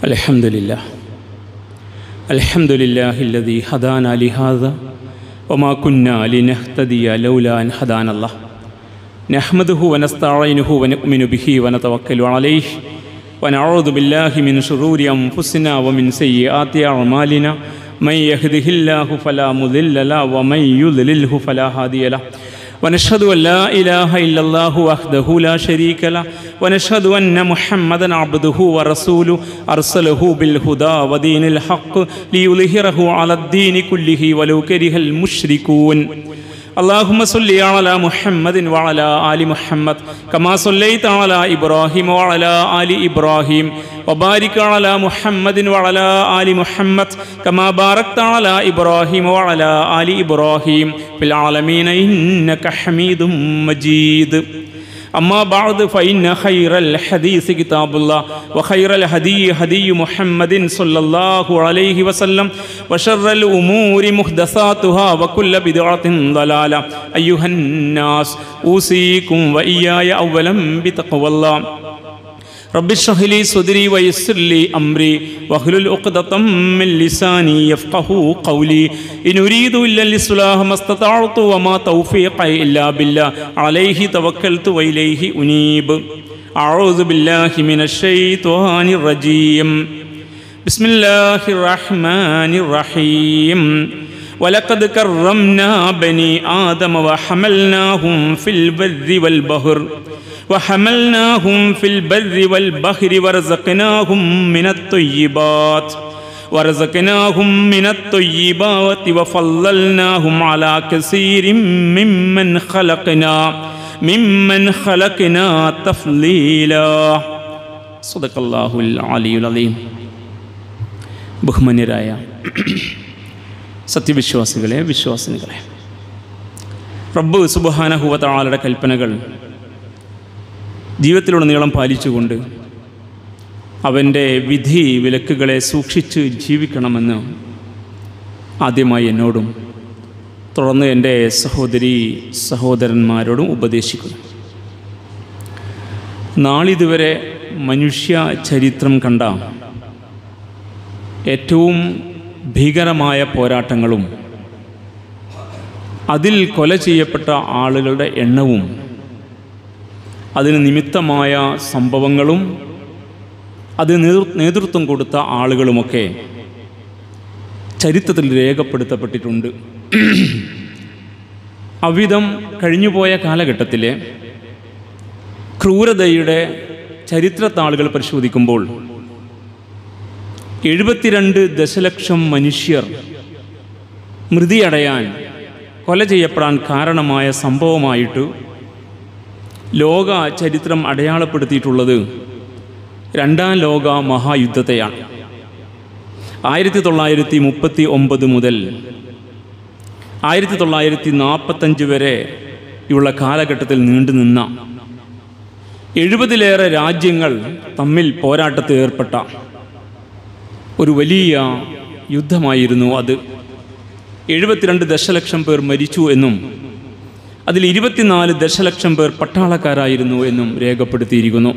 الحمد لله الحمد لله الذي هدانا لهذا وما كنا لنهتدي لولا أن هدانا الله نحمده ونستعينه ونؤمن به ونتوكل عليه ونعوذ بالله من شرور أنفسنا ومن سيئات أعمالنا من يهده الله فلا مضل له ومن يضلله فلا هادي له ونشهد أن لا إله إلا الله وحده لا شريك له ونشهد أن محمدا عبده ورسوله أرسله بالهدى ودين الحق ليظهره على الدين كله ولو كره المشركون اللهم صل على محمد وعلى آل محمد كما صليت على إبراهيم وعلى آل إبراهيم وبارك على محمد وعلى آل محمد كما باركت على إبراهيم وعلى آل إبراهيم في العالمين إنك حميد مجيد أما بعد فإن خير الحديث كتاب الله وخير الهدي هدي محمد صلى الله عليه وسلم وشر الأمور محدثاتها وكل بدعة ضلالة أيها الناس أوصيكم وإياي أولا بتقوى الله رب اشرح لي صدري ويسر لي امري واحلل عقدة من لساني يفقه قولي ان اريد الا الاصلاح ما استطعت وما توفيقي الا بالله عليه توكلت واليه انيب اعوذ بالله من الشيطان الرجيم بسم الله الرحمن الرحيم ولقد كرمنا بني ادم وحملناهم في البر والبحر وحملناهم في البر والبحر ورزقناهم من الطيبات ورزقناهم من الطيبات وفضلناهم على كثير ممن خلقنا ممن خلقنا تفضيلا صدق الله العلي العظيم ബഹുമാന്യരായ സത്യവിശ്വാസികളെ വിശ്വാസിനികളെ റബ്ബ് സുബഹാനഹുവത്താളുടെ കൽപ്പനകൾ ജീവിതത്തിലുടനീളം പാലിച്ചുകൊണ്ട് അവൻ്റെ വിധി വിലക്കുകളെ സൂക്ഷിച്ച് ജീവിക്കണമെന്ന് ആദ്യമായി എന്നോടും തുടർന്ന് എൻ്റെ സഹോദരി സഹോദരന്മാരോടും ഉപദേശിക്കുന്നു നാളിതുവരെ മനുഷ്യ ചരിത്രം കണ്ട ഏറ്റവും ഭീകരമായ പോരാട്ടങ്ങളും അതിൽ കൊല ചെയ്യപ്പെട്ട ആളുകളുടെ എണ്ണവും അതിന് നിമിത്തമായ സംഭവങ്ങളും അതിന് നേതൃ നേതൃത്വം കൊടുത്ത ആളുകളുമൊക്കെ ചരിത്രത്തിൽ രേഖപ്പെടുത്തപ്പെട്ടിട്ടുണ്ട് അവിധം കഴിഞ്ഞുപോയ കാലഘട്ടത്തിലെ ക്രൂരതയുടെ ചരിത്രത്താളുകൾ പരിശോധിക്കുമ്പോൾ എഴുപത്തിരണ്ട് ദശലക്ഷം മനുഷ്യർ മൃതിയടയാൻ കൊല ചെയ്യപ്പെടാൻ കാരണമായ സംഭവമായിട്ട് ലോക ചരിത്രം അടയാളപ്പെടുത്തിയിട്ടുള്ളത് രണ്ടാം ലോക മഹായുദ്ധത്തെയാണ് ആയിരത്തി തൊള്ളായിരത്തി മുപ്പത്തി ഒമ്പത് മുതൽ ആയിരത്തി തൊള്ളായിരത്തി നാൽപ്പത്തഞ്ച് വരെ ഉള്ള കാലഘട്ടത്തിൽ നീണ്ടുനിന്ന എഴുപതിലേറെ രാജ്യങ്ങൾ തമ്മിൽ പോരാട്ടത്തിൽ ഏർപ്പെട്ട ഒരു വലിയ യുദ്ധമായിരുന്നു അത് എഴുപത്തിരണ്ട് ദശലക്ഷം പേർ മരിച്ചു എന്നും അതിൽ ഇരുപത്തിനാല് ദശലക്ഷം പേർ പട്ടാളക്കാരായിരുന്നു എന്നും രേഖപ്പെടുത്തിയിരിക്കുന്നു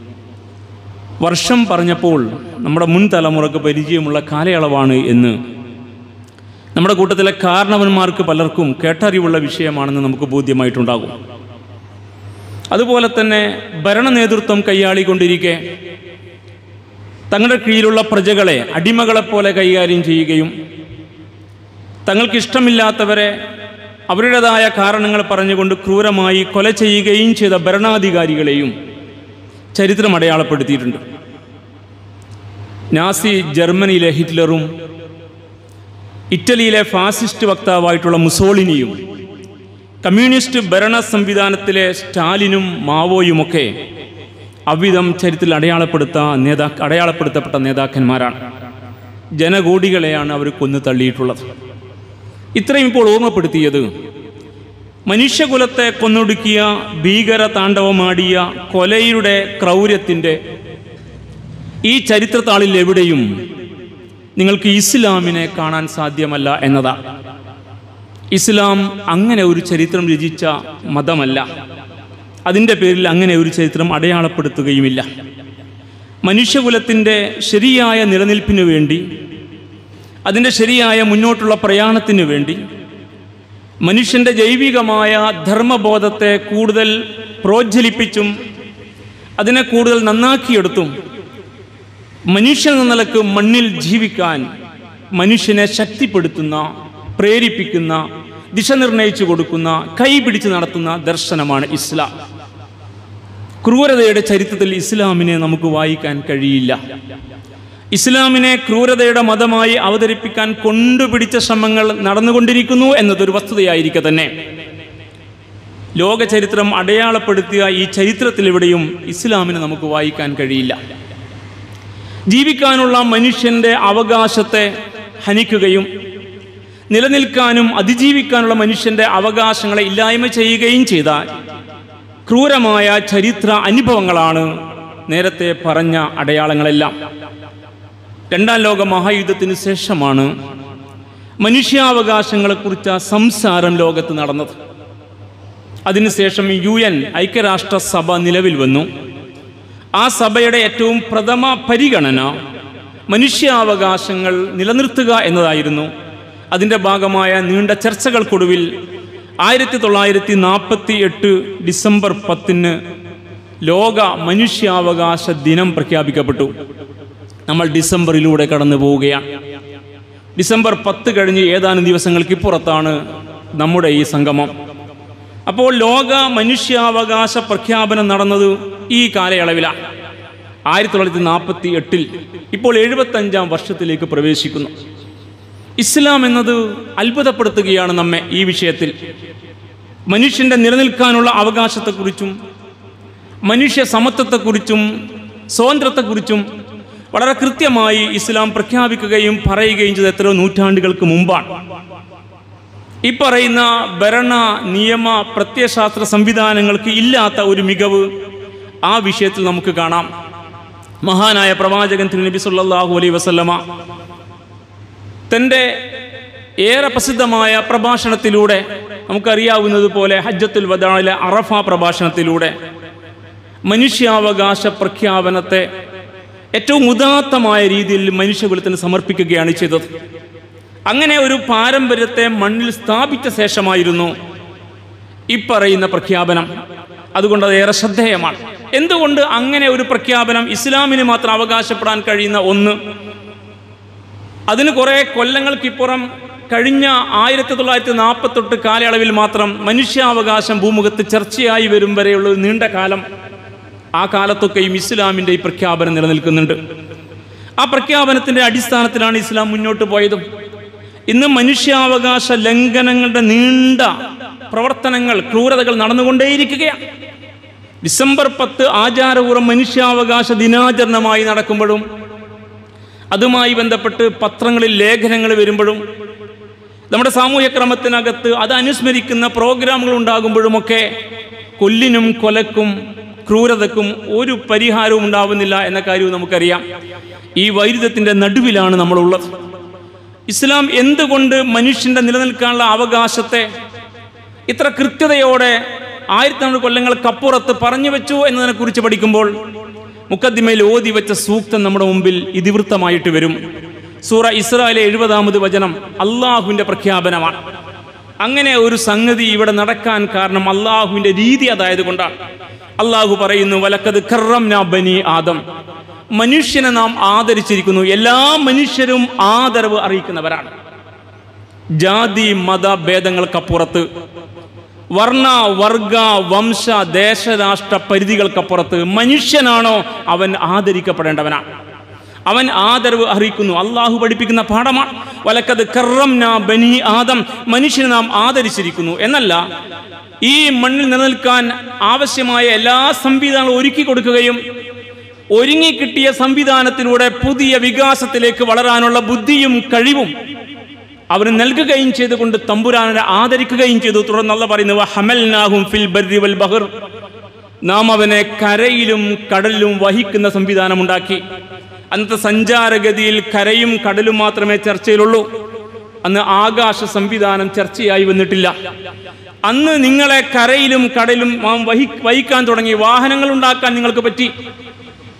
വർഷം പറഞ്ഞപ്പോൾ നമ്മുടെ മുൻ തലമുറക്ക് പരിചയമുള്ള കാലയളവാണ് എന്ന് നമ്മുടെ കൂട്ടത്തിലെ കാരണവന്മാർക്ക് പലർക്കും കേട്ടറിവുള്ള വിഷയമാണെന്ന് നമുക്ക് ബോധ്യമായിട്ടുണ്ടാകും അതുപോലെ തന്നെ ഭരണ നേതൃത്വം കൈയാളിക്കൊണ്ടിരിക്കെ തങ്ങളുടെ കീഴിലുള്ള പ്രജകളെ അടിമകളെപ്പോലെ കൈകാര്യം ചെയ്യുകയും തങ്ങൾക്കിഷ്ടമില്ലാത്തവരെ അവരുടേതായ കാരണങ്ങൾ പറഞ്ഞുകൊണ്ട് ക്രൂരമായി കൊല ചെയ്യുകയും ചെയ്ത ഭരണാധികാരികളെയും ചരിത്രം അടയാളപ്പെടുത്തിയിട്ടുണ്ട് നാസി ജർമ്മനിയിലെ ഹിറ്റ്ലറും ഇറ്റലിയിലെ ഫാസിസ്റ്റ് വക്താവായിട്ടുള്ള മുസോളിനിയും കമ്മ്യൂണിസ്റ്റ് ഭരണ സംവിധാനത്തിലെ സ്റ്റാലിനും മാവോയുമൊക്കെ അവിധം ചരിത്രത്തിൽ അടയാളപ്പെടുത്ത നേതാ അടയാളപ്പെടുത്തപ്പെട്ട നേതാക്കന്മാരാണ് ജനകോടികളെയാണ് അവർ കൊന്നു തള്ളിയിട്ടുള്ളത് ഇത്രയും ഇപ്പോൾ ഓർമ്മപ്പെടുത്തിയത് മനുഷ്യകുലത്തെ കൊന്നൊടുക്കിയ ഭീകര താണ്ഡവമാടിയ കൊലയുടെ ക്രൗര്യത്തിൻ്റെ ഈ ചരിത്രത്താളിൽ എവിടെയും നിങ്ങൾക്ക് ഇസ്ലാമിനെ കാണാൻ സാധ്യമല്ല എന്നതാണ് ഇസ്ലാം അങ്ങനെ ഒരു ചരിത്രം രചിച്ച മതമല്ല അതിൻ്റെ പേരിൽ അങ്ങനെ ഒരു ചരിത്രം അടയാളപ്പെടുത്തുകയുമില്ല മനുഷ്യകുലത്തിൻ്റെ ശരിയായ നിലനിൽപ്പിനു വേണ്ടി അതിൻ്റെ ശരിയായ മുന്നോട്ടുള്ള പ്രയാണത്തിനു വേണ്ടി മനുഷ്യൻ്റെ ജൈവികമായ ധർമ്മബോധത്തെ കൂടുതൽ പ്രോജ്വലിപ്പിച്ചും അതിനെ കൂടുതൽ നന്നാക്കിയെടുത്തും മനുഷ്യൻ എന്ന നിലക്ക് മണ്ണിൽ ജീവിക്കാൻ മനുഷ്യനെ ശക്തിപ്പെടുത്തുന്ന പ്രേരിപ്പിക്കുന്ന ദിശ നിർണയിച്ചു കൊടുക്കുന്ന കൈപിടിച്ച് നടത്തുന്ന ദർശനമാണ് ഇസ്ലാം ക്രൂരതയുടെ ചരിത്രത്തിൽ ഇസ്ലാമിനെ നമുക്ക് വായിക്കാൻ കഴിയില്ല ഇസ്ലാമിനെ ക്രൂരതയുടെ മതമായി അവതരിപ്പിക്കാൻ കൊണ്ടുപിടിച്ച ശ്രമങ്ങൾ നടന്നുകൊണ്ടിരിക്കുന്നു എന്നതൊരു വസ്തുതയായിരിക്കെ തന്നെ ലോക ചരിത്രം അടയാളപ്പെടുത്തിയ ഈ ചരിത്രത്തിലെവിടെയും ഇസ്ലാമിനെ നമുക്ക് വായിക്കാൻ കഴിയില്ല ജീവിക്കാനുള്ള മനുഷ്യൻ്റെ അവകാശത്തെ ഹനിക്കുകയും നിലനിൽക്കാനും അതിജീവിക്കാനുള്ള മനുഷ്യൻ്റെ അവകാശങ്ങളെ ഇല്ലായ്മ ചെയ്യുകയും ചെയ്ത ക്രൂരമായ ചരിത്ര അനുഭവങ്ങളാണ് നേരത്തെ പറഞ്ഞ അടയാളങ്ങളെല്ലാം രണ്ടാം ലോക മഹായുദ്ധത്തിന് ശേഷമാണ് മനുഷ്യാവകാശങ്ങളെക്കുറിച്ച സംസാരം ലോകത്ത് നടന്നത് അതിനുശേഷം യു എൻ ഐക്യരാഷ്ട്ര സഭ നിലവിൽ വന്നു ആ സഭയുടെ ഏറ്റവും പ്രഥമ പരിഗണന മനുഷ്യാവകാശങ്ങൾ നിലനിർത്തുക എന്നതായിരുന്നു അതിൻ്റെ ഭാഗമായ നീണ്ട ചർച്ചകൾക്കൊടുവിൽ ആയിരത്തി തൊള്ളായിരത്തി നാൽപ്പത്തി എട്ട് ഡിസംബർ പത്തിന് ലോക മനുഷ്യാവകാശ ദിനം പ്രഖ്യാപിക്കപ്പെട്ടു നമ്മൾ ഡിസംബറിലൂടെ കടന്നു പോവുകയാണ് ഡിസംബർ പത്ത് കഴിഞ്ഞ് ഏതാനും ദിവസങ്ങൾക്ക് ഇപ്പുറത്താണ് നമ്മുടെ ഈ സംഗമം അപ്പോൾ ലോക മനുഷ്യാവകാശ പ്രഖ്യാപനം നടന്നത് ഈ കാലയളവിലാണ് ആയിരത്തി തൊള്ളായിരത്തി നാൽപ്പത്തി എട്ടിൽ ഇപ്പോൾ എഴുപത്തഞ്ചാം വർഷത്തിലേക്ക് പ്രവേശിക്കുന്നു ഇസ്ലാം എന്നത് അത്ഭുതപ്പെടുത്തുകയാണ് നമ്മെ ഈ വിഷയത്തിൽ മനുഷ്യൻ്റെ നിലനിൽക്കാനുള്ള അവകാശത്തെക്കുറിച്ചും മനുഷ്യ സമത്വത്തെക്കുറിച്ചും സ്വാതന്ത്ര്യത്തെക്കുറിച്ചും വളരെ കൃത്യമായി ഇസ്ലാം പ്രഖ്യാപിക്കുകയും പറയുകയും ചെയ്ത എത്രയോ നൂറ്റാണ്ടുകൾക്ക് മുമ്പാണ് ഈ പറയുന്ന ഭരണ നിയമ പ്രത്യയശാസ്ത്ര സംവിധാനങ്ങൾക്ക് ഇല്ലാത്ത ഒരു മികവ് ആ വിഷയത്തിൽ നമുക്ക് കാണാം മഹാനായ പ്രവാചകൻ തിരുനബി സല്ലല്ലാഹു അലൈഹി വസല്ലമ തൻ്റെ ഏറെ പ്രസിദ്ധമായ പ്രഭാഷണത്തിലൂടെ നമുക്കറിയാവുന്നത് പോലെ ഹജ്ജത്തുൽ വദായിലെ അറഫ പ്രഭാഷണത്തിലൂടെ മനുഷ്യാവകാശ പ്രഖ്യാപനത്തെ ഏറ്റവും ഉദാത്തമായ രീതിയിൽ മനുഷ്യകുലത്തിന് സമർപ്പിക്കുകയാണ് ചെയ്തത് അങ്ങനെ ഒരു പാരമ്പര്യത്തെ മണ്ണിൽ സ്ഥാപിച്ച ശേഷമായിരുന്നു ഇപ്പറയുന്ന പ്രഖ്യാപനം അതുകൊണ്ട് അത് ഏറെ ശ്രദ്ധേയമാണ് എന്തുകൊണ്ട് അങ്ങനെ ഒരു പ്രഖ്യാപനം ഇസ്ലാമിന് മാത്രം അവകാശപ്പെടാൻ കഴിയുന്ന ഒന്ന് അതിന് കുറേ കൊല്ലങ്ങൾക്കിപ്പുറം കഴിഞ്ഞ ആയിരത്തി തൊള്ളായിരത്തി നാൽപ്പത്തെട്ട് കാലയളവിൽ മാത്രം മനുഷ്യാവകാശം ഭൂമുഖത്ത് ചർച്ചയായി വരും വരെയുള്ള ഒരു നീണ്ട കാലം ആ കാലത്തൊക്കെയും ഇസ്ലാമിൻ്റെ ഈ പ്രഖ്യാപനം നിലനിൽക്കുന്നുണ്ട് ആ പ്രഖ്യാപനത്തിൻ്റെ അടിസ്ഥാനത്തിലാണ് ഇസ്ലാം മുന്നോട്ട് പോയതും ഇന്ന് മനുഷ്യാവകാശ ലംഘനങ്ങളുടെ നീണ്ട പ്രവർത്തനങ്ങൾ ക്രൂരതകൾ നടന്നുകൊണ്ടേയിരിക്കുകയാണ് ഡിസംബർ പത്ത് ആചാരപൂർവ്വം മനുഷ്യാവകാശ ദിനാചരണമായി നടക്കുമ്പോഴും അതുമായി ബന്ധപ്പെട്ട് പത്രങ്ങളിൽ ലേഖനങ്ങൾ വരുമ്പോഴും നമ്മുടെ സാമൂഹ്യ ക്രമത്തിനകത്ത് അത് അനുസ്മരിക്കുന്ന പ്രോഗ്രാമുകൾ ഉണ്ടാകുമ്പോഴുമൊക്കെ കൊല്ലിനും കൊലക്കും ക്രൂരതക്കും ഒരു പരിഹാരവും ഉണ്ടാവുന്നില്ല എന്ന കാര്യവും നമുക്കറിയാം ഈ വൈരുദ്ധ്യത്തിൻ്റെ നടുവിലാണ് നമ്മളുള്ളത് ഇസ്ലാം എന്തുകൊണ്ട് മനുഷ്യൻ്റെ നിലനിൽക്കാനുള്ള അവകാശത്തെ ഇത്ര കൃത്യതയോടെ ആയിരത്തി നാനൂറ് കൊല്ലങ്ങൾക്കപ്പുറത്ത് പറഞ്ഞു വെച്ചു എന്നതിനെക്കുറിച്ച് പഠിക്കുമ്പോൾ മുക്കദ്ദിമയിൽ ഓതി വെച്ച സൂക്തം നമ്മുടെ മുമ്പിൽ ഇതിവൃത്തമായിട്ട് വരും സൂറ ഇസ്രായേലെ എഴുപതാമത് വചനം അള്ളാഹുവിൻ്റെ പ്രഖ്യാപനമാണ് അങ്ങനെ ഒരു സംഗതി ഇവിടെ നടക്കാൻ കാരണം അള്ളാഹുവിൻ്റെ രീതി അതായത് കൊണ്ടാണ് അള്ളാഹു പറയുന്നു വലക്കത് കറം ബനി ആദം മനുഷ്യനെ നാം ആദരിച്ചിരിക്കുന്നു എല്ലാ മനുഷ്യരും ആദരവ് അറിയിക്കുന്നവരാണ് ജാതി മത ഭേദങ്ങൾക്കപ്പുറത്ത് വർണ്ണ വർഗ വംശ ദേശരാഷ്ട്ര പരിധികൾക്കപ്പുറത്ത് മനുഷ്യനാണോ അവൻ ആദരിക്കപ്പെടേണ്ടവനാണ് അവൻ ആദരവ് അറിയിക്കുന്നു അള്ളാഹു പഠിപ്പിക്കുന്ന പാഠമാണ് വലക്കത് കറം ബനി ആദം മനുഷ്യനെ നാം ആദരിച്ചിരിക്കുന്നു എന്നല്ല ഈ മണ്ണിൽ നിലനിൽക്കാൻ ആവശ്യമായ എല്ലാ സംവിധാനങ്ങളും ഒരുക്കി കൊടുക്കുകയും ഒരുങ്ങിക്കിട്ടിയ സംവിധാനത്തിലൂടെ പുതിയ വികാസത്തിലേക്ക് വളരാനുള്ള ബുദ്ധിയും കഴിവും അവന് നൽകുകയും ചെയ്തുകൊണ്ട് തമ്പുരാനെ ആദരിക്കുകയും ചെയ്തു തുടർന്ന് അല്ല പറയുന്നു ഹമൽനാഹും ഫിൽ ബർരി വൽ ബഹർ നാം അവനെ കരയിലും കടലിലും വഹിക്കുന്ന സംവിധാനമുണ്ടാക്കി അന്നത്തെ സഞ്ചാരഗതിയിൽ കരയും കടലും മാത്രമേ ചർച്ചയിലുള്ളൂ അന്ന് ആകാശ സംവിധാനം ചർച്ചയായി വന്നിട്ടില്ല അന്ന് നിങ്ങളെ കരയിലും കടലും നാം വഹി വഹിക്കാൻ തുടങ്ങി വാഹനങ്ങൾ ഉണ്ടാക്കാൻ നിങ്ങൾക്ക് പറ്റി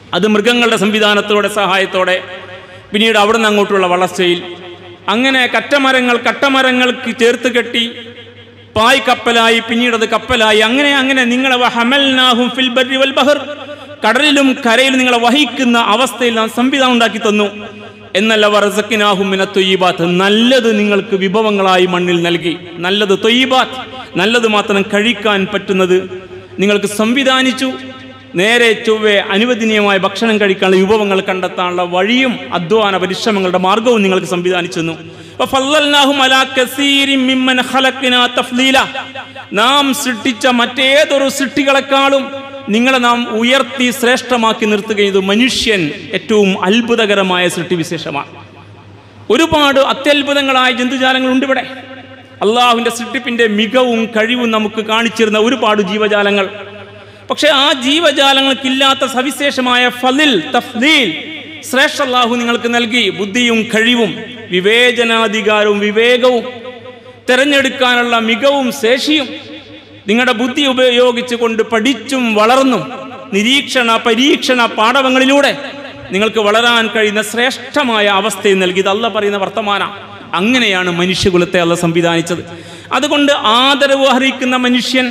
അത് മൃഗങ്ങളുടെ സംവിധാനത്തോടെ സഹായത്തോടെ പിന്നീട് അവിടെ നിന്ന് അങ്ങോട്ടുള്ള വളർച്ചയിൽ അങ്ങനെ കറ്റമരങ്ങൾ കട്ടമരങ്ങൾക്ക് ചേർത്ത് കെട്ടി പായ് കപ്പലായി പിന്നീട് അത് കപ്പലായി അങ്ങനെ അങ്ങനെ നിങ്ങളെ ഹമൽനാഹും ഫിൽ ബർരി വൽ ബഹർ കടലിലും കരയിലും നിങ്ങളെ വഹിക്കുന്ന അവസ്ഥയിൽ നാം സംവിധാനം ഉണ്ടാക്കി തന്നു എന്നല്ല വറസക്കിനാഹും മിന തൊയ്യബാത്ത് നല്ലത് നിങ്ങൾക്ക് വിഭവങ്ങളായി മണ്ണിൽ നൽകി നല്ലത് തൊയ്യബാത്ത് നല്ലത് മാത്രം കഴിക്കാൻ പറ്റുന്നത് നിങ്ങൾക്ക് സംവിധാനിച്ചു നേരെ ചൊവ്വെ അനുവദനീയമായ ഭക്ഷണം കഴിക്കാനുള്ള വിഭവങ്ങൾ കണ്ടെത്താനുള്ള വഴിയും അധ്വാന പരിശ്രമങ്ങളുടെ മാർഗവും നിങ്ങൾക്ക് സംവിധാനിച്ചു തന്നു ഫല്ലൽനാഹും അലാ കസീരിൻ മിമ്മൻ ഖലഖ്നാ തഫ്ലീല. നാം സൃഷ്ടിച്ച മറ്റേതൊരു സൃഷ്ടികളെക്കാളും നിങ്ങളെ നാം ഉയർത്തി ശ്രേഷ്ഠമാക്കി നിർത്തുകയും ചെയ്തു മനുഷ്യൻ ഏറ്റവും അത്ഭുതകരമായ സൃഷ്ടിവിശേഷമാണ് ഒരുപാട് അത്യത്ഭുതങ്ങളായ ജന്തുജാലങ്ങളുണ്ട് ഇവിടെ അള്ളാഹുവിൻ്റെ സൃഷ്ടിപ്പിൻ്റെ മികവും കഴിവും നമുക്ക് കാണിച്ചിരുന്ന ഒരുപാട് ജീവജാലങ്ങൾ പക്ഷെ ആ ജീവജാലങ്ങൾക്കില്ലാത്ത സവിശേഷമായ ഫലിൽ തഫ്ലീൽ ശ്രേഷ്ഠ അള്ളാഹു നിങ്ങൾക്ക് നൽകി ബുദ്ധിയും കഴിവും വിവേചനാധികാരവും വിവേകവും തിരഞ്ഞെടുക്കാനുള്ള മികവും ശേഷിയും നിങ്ങളുടെ ബുദ്ധി ഉപയോഗിച്ച് കൊണ്ട് പഠിച്ചും വളർന്നും നിരീക്ഷണ പരീക്ഷണ പാഠവങ്ങളിലൂടെ നിങ്ങൾക്ക് വളരാൻ കഴിയുന്ന ശ്രേഷ്ഠമായ അവസ്ഥയും നൽകി ഇത് അല്ല പറയുന്ന വർത്തമാന അങ്ങനെയാണ് മനുഷ്യകുലത്തെ അല്ല സംവിധാനിച്ചത് അതുകൊണ്ട് ആദരവ് അർഹിക്കുന്ന മനുഷ്യൻ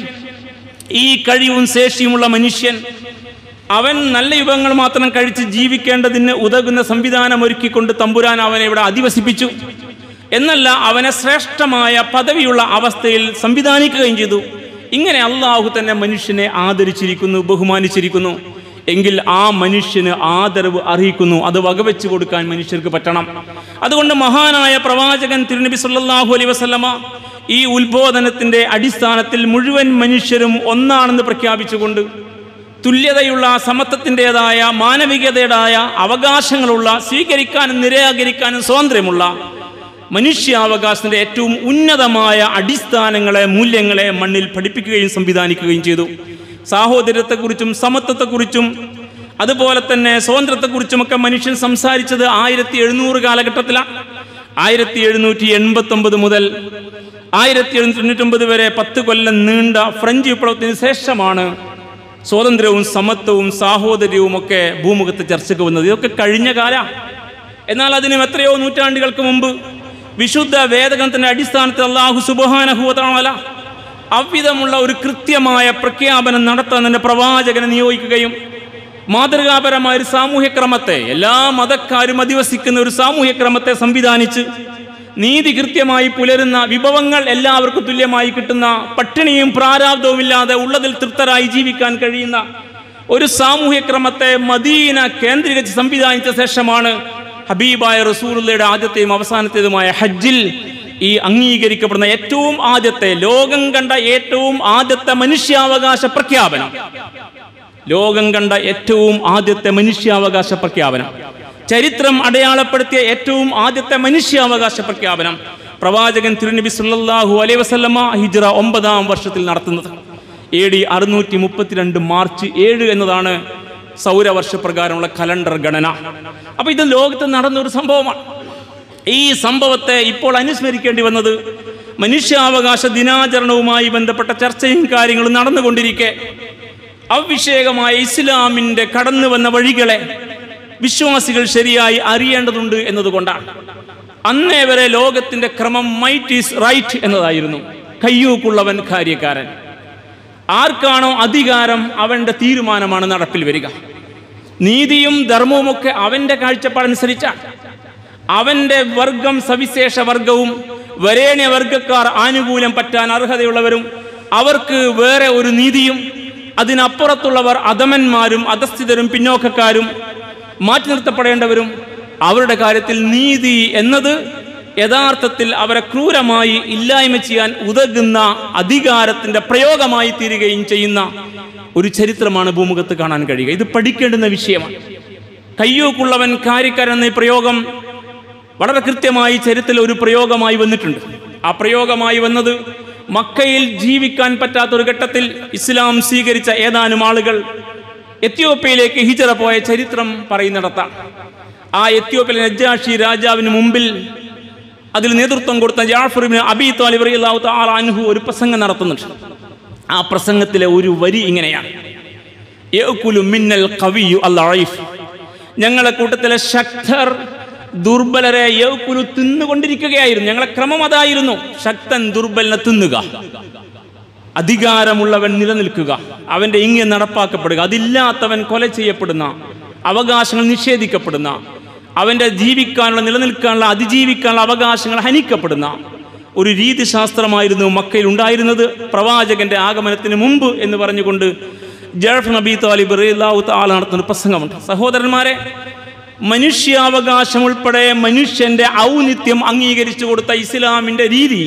ഈ കഴിവും ശേഷിയുമുള്ള മനുഷ്യൻ അവൻ നല്ല വിഭവങ്ങൾ മാത്രം കഴിച്ച് ജീവിക്കേണ്ടതിന് ഉതകുന്ന സംവിധാനം ഒരുക്കിക്കൊണ്ട് തമ്പുരാൻ അവനെ ഇവിടെ അധിവസിപ്പിച്ചു എന്നല്ല അവനെ ശ്രേഷ്ഠമായ പദവിയുള്ള അവസ്ഥയിൽ സംവിധാനിക്കുകയും ചെയ്തു ഇങ്ങനെ അള്ളാഹു തന്നെ മനുഷ്യനെ ആദരിച്ചിരിക്കുന്നു ബഹുമാനിച്ചിരിക്കുന്നു എങ്കിൽ ആ മനുഷ്യന് ആദരവ് അർഹിക്കുന്നു അത് വകവെച്ചു കൊടുക്കാൻ മനുഷ്യർക്ക് പറ്റണം അതുകൊണ്ട് മഹാനായ പ്രവാചകൻ തിരുനബി സല്ലല്ലാഹു അലൈഹി വസല്ലമ ഈ ഉത്ബോധനത്തിന്റെ അടിസ്ഥാനത്തിൽ മുഴുവൻ മനുഷ്യരും ഒന്നാണെന്ന് പ്രഖ്യാപിച്ചുകൊണ്ട് തുല്യതയുള്ള സമത്വത്തിൻ്റെതായ മാനവികതയുടേതായ അവകാശങ്ങളുള്ള സ്വീകരിക്കാനും നിരാകരിക്കാനും സ്വാതന്ത്ര്യമുള്ള മനുഷ്യാവകാശത്തിന്റെ ഏറ്റവും ഉന്നതമായ അടിസ്ഥാനങ്ങളെ മൂല്യങ്ങളെ മണ്ണിൽ പഠിപ്പിക്കുകയും സംവിധാനിക്കുകയും ചെയ്തു സാഹോദര്യത്തെക്കുറിച്ചും സമത്വത്തെക്കുറിച്ചും അതുപോലെ തന്നെ സ്വാതന്ത്ര്യത്തെക്കുറിച്ചുമൊക്കെ മനുഷ്യൻ സംസാരിച്ചത് ആയിരത്തി എഴുന്നൂറ് കാലഘട്ടത്തിലാണ് ആയിരത്തി എഴുന്നൂറ്റി എൺപത്തി ഒമ്പത് മുതൽ ആയിരത്തി എഴുന്നൂറ്റി തൊണ്ണൂറ്റൊമ്പത് വരെ പത്ത് കൊല്ലം നീണ്ട ഫ്രഞ്ച് വിപ്ലവത്തിന് ശേഷമാണ് സ്വാതന്ത്ര്യവും സമത്വവും സാഹോദര്യവും ഒക്കെ ഭൂമുഖത്ത് ചർച്ചയ്ക്ക് വന്നത് ഇതൊക്കെ കഴിഞ്ഞ കാലം എന്നാൽ അതിനും എത്രയോ നൂറ്റാണ്ടുകൾക്ക് മുമ്പ് വിശുദ്ധ വേദഗ്രന്ഥത്തിന്റെ അടിസ്ഥാനത്തിൽ അള്ളാഹു സുബാനഹുവല അവിധമുള്ള ഒരു കൃത്യമായ പ്രഖ്യാപനം നടത്താൻ തന്നെ പ്രവാചകനെ നിയോഗിക്കുകയും മാതൃകാപരമായ ഒരു സാമൂഹ്യക്രമത്തെ എല്ലാ മതക്കാരും അധിവസിക്കുന്ന ഒരു സാമൂഹ്യക്രമത്തെ സംവിധാനിച്ച് നീതി കൃത്യമായി പുലരുന്ന വിഭവങ്ങൾ എല്ലാവർക്കും തുല്യമായി കിട്ടുന്ന പട്ടിണിയും പ്രാരാബ്ദവും ഇല്ലാതെ ഉള്ളതിൽ തൃപ്തരായി ജീവിക്കാൻ കഴിയുന്ന ഒരു സാമൂഹ്യക്രമത്തെ മദീന കേന്ദ്രീകരിച്ച് സംവിധാനിച്ച ശേഷമാണ് ഹബീബായ റസൂലുള്ളയുടെ ആദ്യത്തെയും അവസാനത്തേതുമായ ഹജ്ജിൽ ഈ അംഗീകരിക്കപ്പെടുന്ന ഏറ്റവും ആദ്യത്തെ ലോകം കണ്ട ഏറ്റവും ആദ്യത്തെ മനുഷ്യാവകാശ പ്രഖ്യാപനം ലോകം കണ്ട ഏറ്റവും ആദ്യത്തെ മനുഷ്യാവകാശ പ്രഖ്യാപനം ചരിത്രം അടയാളപ്പെടുത്തിയ ഏറ്റവും ആദ്യത്തെ മനുഷ്യാവകാശ പ്രഖ്യാപനം പ്രവാചകൻ തിരുനബി സല്ലല്ലാഹു അലൈഹി വസല്ലമ ഹിജ്റ ഒമ്പതാം വർഷത്തിൽ നടത്തുന്നത് എ ഡി അറുന്നൂറ്റി മുപ്പത്തിരണ്ട് മാർച്ച് ഏഴ് എന്നതാണ് സൗരവർഷപ്രകാരമുള്ള കലണ്ടർ ഗണന അപ്പൊ ഇത് ലോകത്ത് നടന്ന ഒരു സംഭവമാണ് ഈ സംഭവത്തെ ഇപ്പോൾ അനുസ്മരിക്കേണ്ടി വന്നത് മനുഷ്യാവകാശ ദിനാചരണവുമായി ബന്ധപ്പെട്ട ചർച്ചയും കാര്യങ്ങളും നടന്നുകൊണ്ടിരിക്കെ അവിഷേകമായ ഇസ്ലാമിൻ്റെ കടന്നു വന്ന വഴികളെ വിശ്വാസികൾ ശരിയായി അറിയേണ്ടതുണ്ട് എന്നതുകൊണ്ടാണ് അന്നേ വരെ ലോകത്തിന്റെ ക്രമം മൈറ്റ് ഈസ് റൈറ്റ് എന്നതായിരുന്നു കയ്യൂക്കുള്ളവൻ കാര്യക്കാരൻ ആർക്കാണോ അധികാരം അവന്റെ തീരുമാനമാണ് നടപ്പിൽ വരിക നീതിയും ധർമ്മവുമൊക്കെ അവന്റെ കാഴ്ചപ്പാടനുസരിച്ചാണ് അവന്റെ വർഗം സവിശേഷ വർഗവും വരേണ്യ വർഗക്കാർ ആനുകൂല്യം പറ്റാൻ അർഹതയുള്ളവരും അവർക്ക് വേറെ ഒരു നീതിയും അതിനപ്പുറത്തുള്ളവർ അധമന്മാരും അധസ്ഥിതരും പിന്നോക്കക്കാരും മാറ്റി നിർത്തപ്പെടേണ്ടവരും അവരുടെ കാര്യത്തിൽ നീതി എന്നത് യഥാർത്ഥത്തിൽ അവരെ ക്രൂരമായി ഇല്ലായ്മ ചെയ്യാൻ ഉതകുന്ന അധികാരത്തിന്റെ പ്രയോഗമായി തീരുകയും ചെയ്യുന്ന ഒരു ചരിത്രമാണ് ഭൂമുഖത്ത് കാണാൻ കഴിയുക ഇത് പഠിക്കേണ്ടുന്ന വിഷയമാണ് കയ്യൂക്കുള്ളവൻ കാര്യക്കാരൻ എന്ന ഈ പ്രയോഗം വളരെ കൃത്യമായി ചരിത്രത്തിൽ ഒരു പ്രയോഗമായി വന്നിട്ടുണ്ട് ആ പ്രയോഗമായി വന്നത് മക്കയിൽ ജീവിക്കാൻ പറ്റാത്ത ഒരു ഘട്ടത്തിൽ ഇസ്ലാം സ്വീകരിച്ച ഏതാനും ആളുകൾ എത്യോപ്യയിലേക്ക് ഹിജറ പോയ ചരിത്രം പറയുന്നിടത്താണ് ആ എത്യോപ്യയിലെ നജാഷി രാജാവിന് മുമ്പിൽ അതിൽ നേതൃത്വം കൊടുത്ത ജാഫറിബിന് അബി താലിബ് റളിയല്ലാഹു തആല അൻഹു ഒരു പ്രസംഗം നടത്തുന്നുണ്ട് ആ പ്രസംഗത്തിലെ ഒരു വരി ഇങ്ങനെയാണ് യഅ്കുലു മിന്നൽ ഖവിയ്യു അൽ അഈഫ് ഞങ്ങളെ കൂട്ടത്തിലെ ശക്തർ ദുർബലരെ യൗക്കുലു തിന്നുകൊണ്ടിരിക്കുകയായിരുന്നു ഞങ്ങളെ ക്രമം അതായിരുന്നു ശക്തൻ ദുർബലിനെ തിന്നുക അധികാരമുള്ളവൻ നിലനിൽക്കുക അവന്റെ ഇങ്ങനെ നടപ്പാക്കപ്പെടുക അതില്ലാത്തവൻ കൊല ചെയ്യപ്പെടുന്ന അവകാശങ്ങൾ നിഷേധിക്കപ്പെടുന്ന അവന്റെ ജീവിക്കാനുള്ള നിലനിൽക്കാനുള്ള അതിജീവിക്കാനുള്ള അവകാശങ്ങൾ ഹനിക്കപ്പെടുന്ന ഒരു രീതിശാസ്ത്രമായിരുന്നു മക്കയിൽ ഉണ്ടായിരുന്നത് പ്രവാചകന്റെ ആഗമനത്തിന് മുമ്പ് എന്ന് പറഞ്ഞുകൊണ്ട് ജഴഫ് നബി താലിബ് റളിയല്ലാഹു തആല നടത്തുന്ന ഒരു പ്രസംഗമുണ്ട് സഹോദരന്മാരെ മനുഷ്യാവകാശം ഉൾപ്പെടെ മനുഷ്യന്റെ ഔന്നിത്യം അംഗീകരിച്ചു കൊടുത്ത ഇസ്ലാമിന്റെ രീതി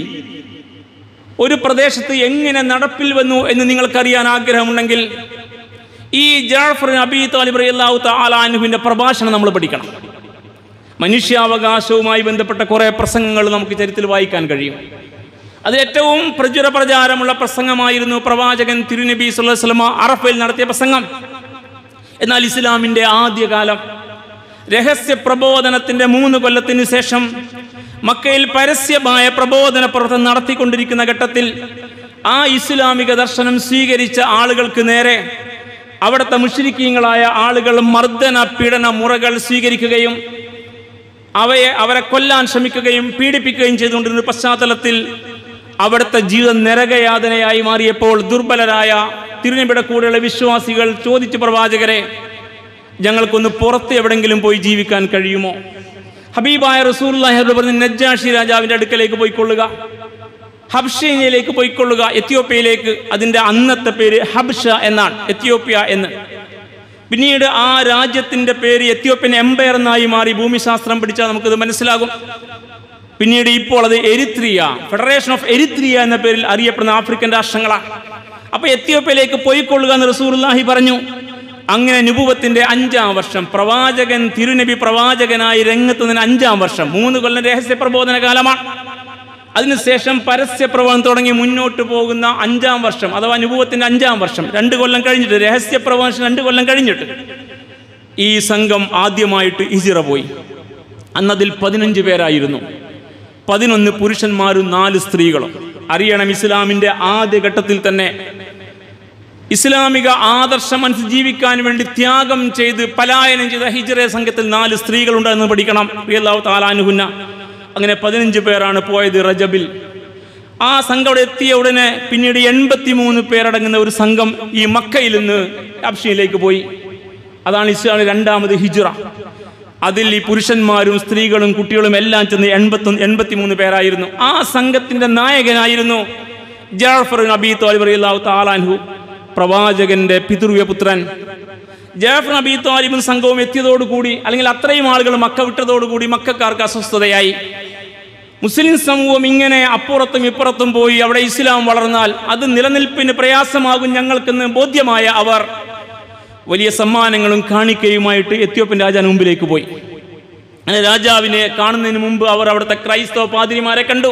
ഒരു പ്രദേശത്ത് എങ്ങനെ നടപ്പിൽ വന്നു എന്ന് നിങ്ങൾക്കറിയാൻ ആഗ്രഹമുണ്ടെങ്കിൽ ഈ ജാഫർ അബി താലിബ് റളിയല്ലാഹു തആല അൻഹുവിന്റെ പ്രഭാഷണം നമ്മൾ പഠിക്കണം മനുഷ്യാവകാശവുമായി ബന്ധപ്പെട്ട കുറേ പ്രസംഗങ്ങൾ നമുക്ക് ചരിത്രത്തിൽ വായിക്കാൻ കഴിയും അതിൽ ഏറ്റവും പ്രചുര പ്രചാരമുള്ള പ്രസംഗമായിരുന്നു പ്രവാചകൻ തിരുനബി സല്ലല്ലാഹു അലൈഹി വസല്ലമ അറഫയിൽ നടത്തിയ പ്രസംഗം എന്നാൽ ഇസ്ലാമിൻ്റെ ആദ്യകാലം രഹസ്യ പ്രബോധനത്തിൻ്റെ മൂന്ന് കൊല്ലത്തിന് ശേഷം മക്കയിൽ പരസ്യമായ പ്രബോധന പ്രവർത്തനം നടത്തിക്കൊണ്ടിരിക്കുന്ന ഘട്ടത്തിൽ ആ ഇസ്ലാമിക ദർശനം സ്വീകരിച്ച ആളുകൾക്ക് നേരെ അവിടുത്തെ മുഷ്രിക്കീങ്ങളായ ആളുകൾ മർദ്ദന പീഡന മുറകൾ സ്വീകരിക്കുകയും അവയെ അവരെ കൊല്ലാൻ ശ്രമിക്കുകയും പീഡിപ്പിക്കുകയും ചെയ്തുകൊണ്ടിരുന്ന പശ്ചാത്തലത്തിൽ അവിടുത്തെ ജീവിതം നരകയാതനയായി മാറിയപ്പോൾ ദുർബലരായ തിരുനബിയുടെ കൂടെയുള്ള വിശ്വാസികൾ ചോദിച്ചു പ്രവാചകരെ ഞങ്ങൾക്കൊന്ന് പുറത്ത് എവിടെങ്കിലും പോയി ജീവിക്കാൻ കഴിയുമോ ഹബീബായ റസൂല്ലാഹിബ് പറഞ്ഞ് നജ്ജാഷി രാജാവിൻ്റെ അടുക്കലേക്ക് പോയിക്കൊള്ളുക ഹബ്ഷയിലേക്ക് പോയിക്കൊള്ളുക എത്യോപ്യയിലേക്ക് അതിൻ്റെ അന്നത്തെ പേര് ഹബ്ഷ എന്നാണ് എത്യോപ്യ എന്ന് പിന്നീട് ആ രാജ്യത്തിൻ്റെ പേര് എത്യോപ്യൻ എംപയർ എന്നായി മാറി ഭൂമിശാസ്ത്രം പഠിച്ചാൽ നമുക്കത് മനസ്സിലാകും പിന്നീട് ഇപ്പോൾ അത് എരിത്രിയ ഫെഡറേഷൻ ഓഫ് എരിത്രിയ എന്ന പേരിൽ അറിയപ്പെടുന്ന ആഫ്രിക്കൻ രാഷ്ട്രങ്ങളാണ് അപ്പൊ എത്യോപ്യയിലേക്ക് പോയിക്കൊള്ളുക എന്ന് റസൂർലാഹി പറഞ്ഞു അങ്ങനെ നുപുവത്തിന്റെ അഞ്ചാം വർഷം പ്രവാചകൻ തിരുനബി പ്രവാചകനായി രംഗത്തുനിന്ന് അഞ്ചാം വർഷം മൂന്ന് കൊല്ലം രഹസ്യ പ്രബോധന കാലമാണ് അതിനുശേഷം പരസ്യ പ്രവർത്തനം തുടങ്ങി മുന്നോട്ട് പോകുന്ന അഞ്ചാം വർഷം അഥവാ അനുഭവത്തിന്റെ അഞ്ചാം വർഷം രണ്ട് കൊല്ലം കഴിഞ്ഞിട്ട് രഹസ്യ പ്രഭാഷണം രണ്ട് കൊല്ലം കഴിഞ്ഞിട്ട് ഈ സംഘം ആദ്യമായിട്ട് ഇസിറ പോയി അന്നതിൽ പതിനഞ്ച് പേരായിരുന്നു പതിനൊന്ന് പുരുഷന്മാരും നാല് സ്ത്രീകളും അറിയണം ഇസ്ലാമിന്റെ ആദ്യഘട്ടത്തിൽ തന്നെ ഇസ്ലാമിക ആദർശം അനുസരിച്ച് ജീവിക്കാൻ വേണ്ടി ത്യാഗം ചെയ്ത് പലായനം ചെയ്ത ഹിജറ സംഘത്തിൽ നാല് സ്ത്രീകളുണ്ടെന്ന് പഠിക്കണം റിയല്ലാഹു താലാനുഹുന്ന അങ്ങനെ പതിനഞ്ച് പേരാണ് പോയത് റജബിൽ ആ സംഘം അവിടെ എത്തിയ ഉടനെ പിന്നീട് എൺപത്തി മൂന്ന് പേരടങ്ങുന്ന ഒരു സംഘം ഈ മക്കയിൽ നിന്ന് അബ്ഷയിലേക്ക് പോയി അതാണ് ഇസ്ലാമിന്റെ രണ്ടാമത് ഹിജറ അതിൽ ഈ പുരുഷന്മാരും സ്ത്രീകളും കുട്ടികളും എല്ലാം ചെന്ന് എൺപത്തൊന്ന് എൺപത്തി മൂന്ന് പേരായിരുന്നു ആ സംഘത്തിന്റെ നായകനായിരുന്നു ജാഫർ നബി തോലിബ് റളിയല്ലാഹു താലാൻഹു പ്രവാചകന്റെ പിതൃവ്യ പുത്രൻ ജാഫർ നബി താലിബും സംഘവും എത്തിയതോടുകൂടി അല്ലെങ്കിൽ അത്രയും ആളുകൾ മക്ക വിട്ടതോടുകൂടി മക്കാർക്ക് അസ്വസ്ഥതയായി മുസ്ലിം സമൂഹം ഇങ്ങനെ അപ്പുറത്തും ഇപ്പുറത്തും പോയി അവിടെ ഇസ്ലാം വളർന്നാൽ അത് നിലനിൽപ്പിന് പ്രയാസമാകും ഞങ്ങൾക്കെന്ന് ബോധ്യമായ അവർ വലിയ സമ്മാനങ്ങളും കാണിക്കയുമായിട്ട് എത്യോപ്യൻ രാജാവിന് മുമ്പിലേക്ക് പോയി അങ്ങനെ രാജാവിനെ കാണുന്നതിന് മുമ്പ് അവർ അവിടുത്തെ ക്രൈസ്തവ പാതിരിമാരെ കണ്ടു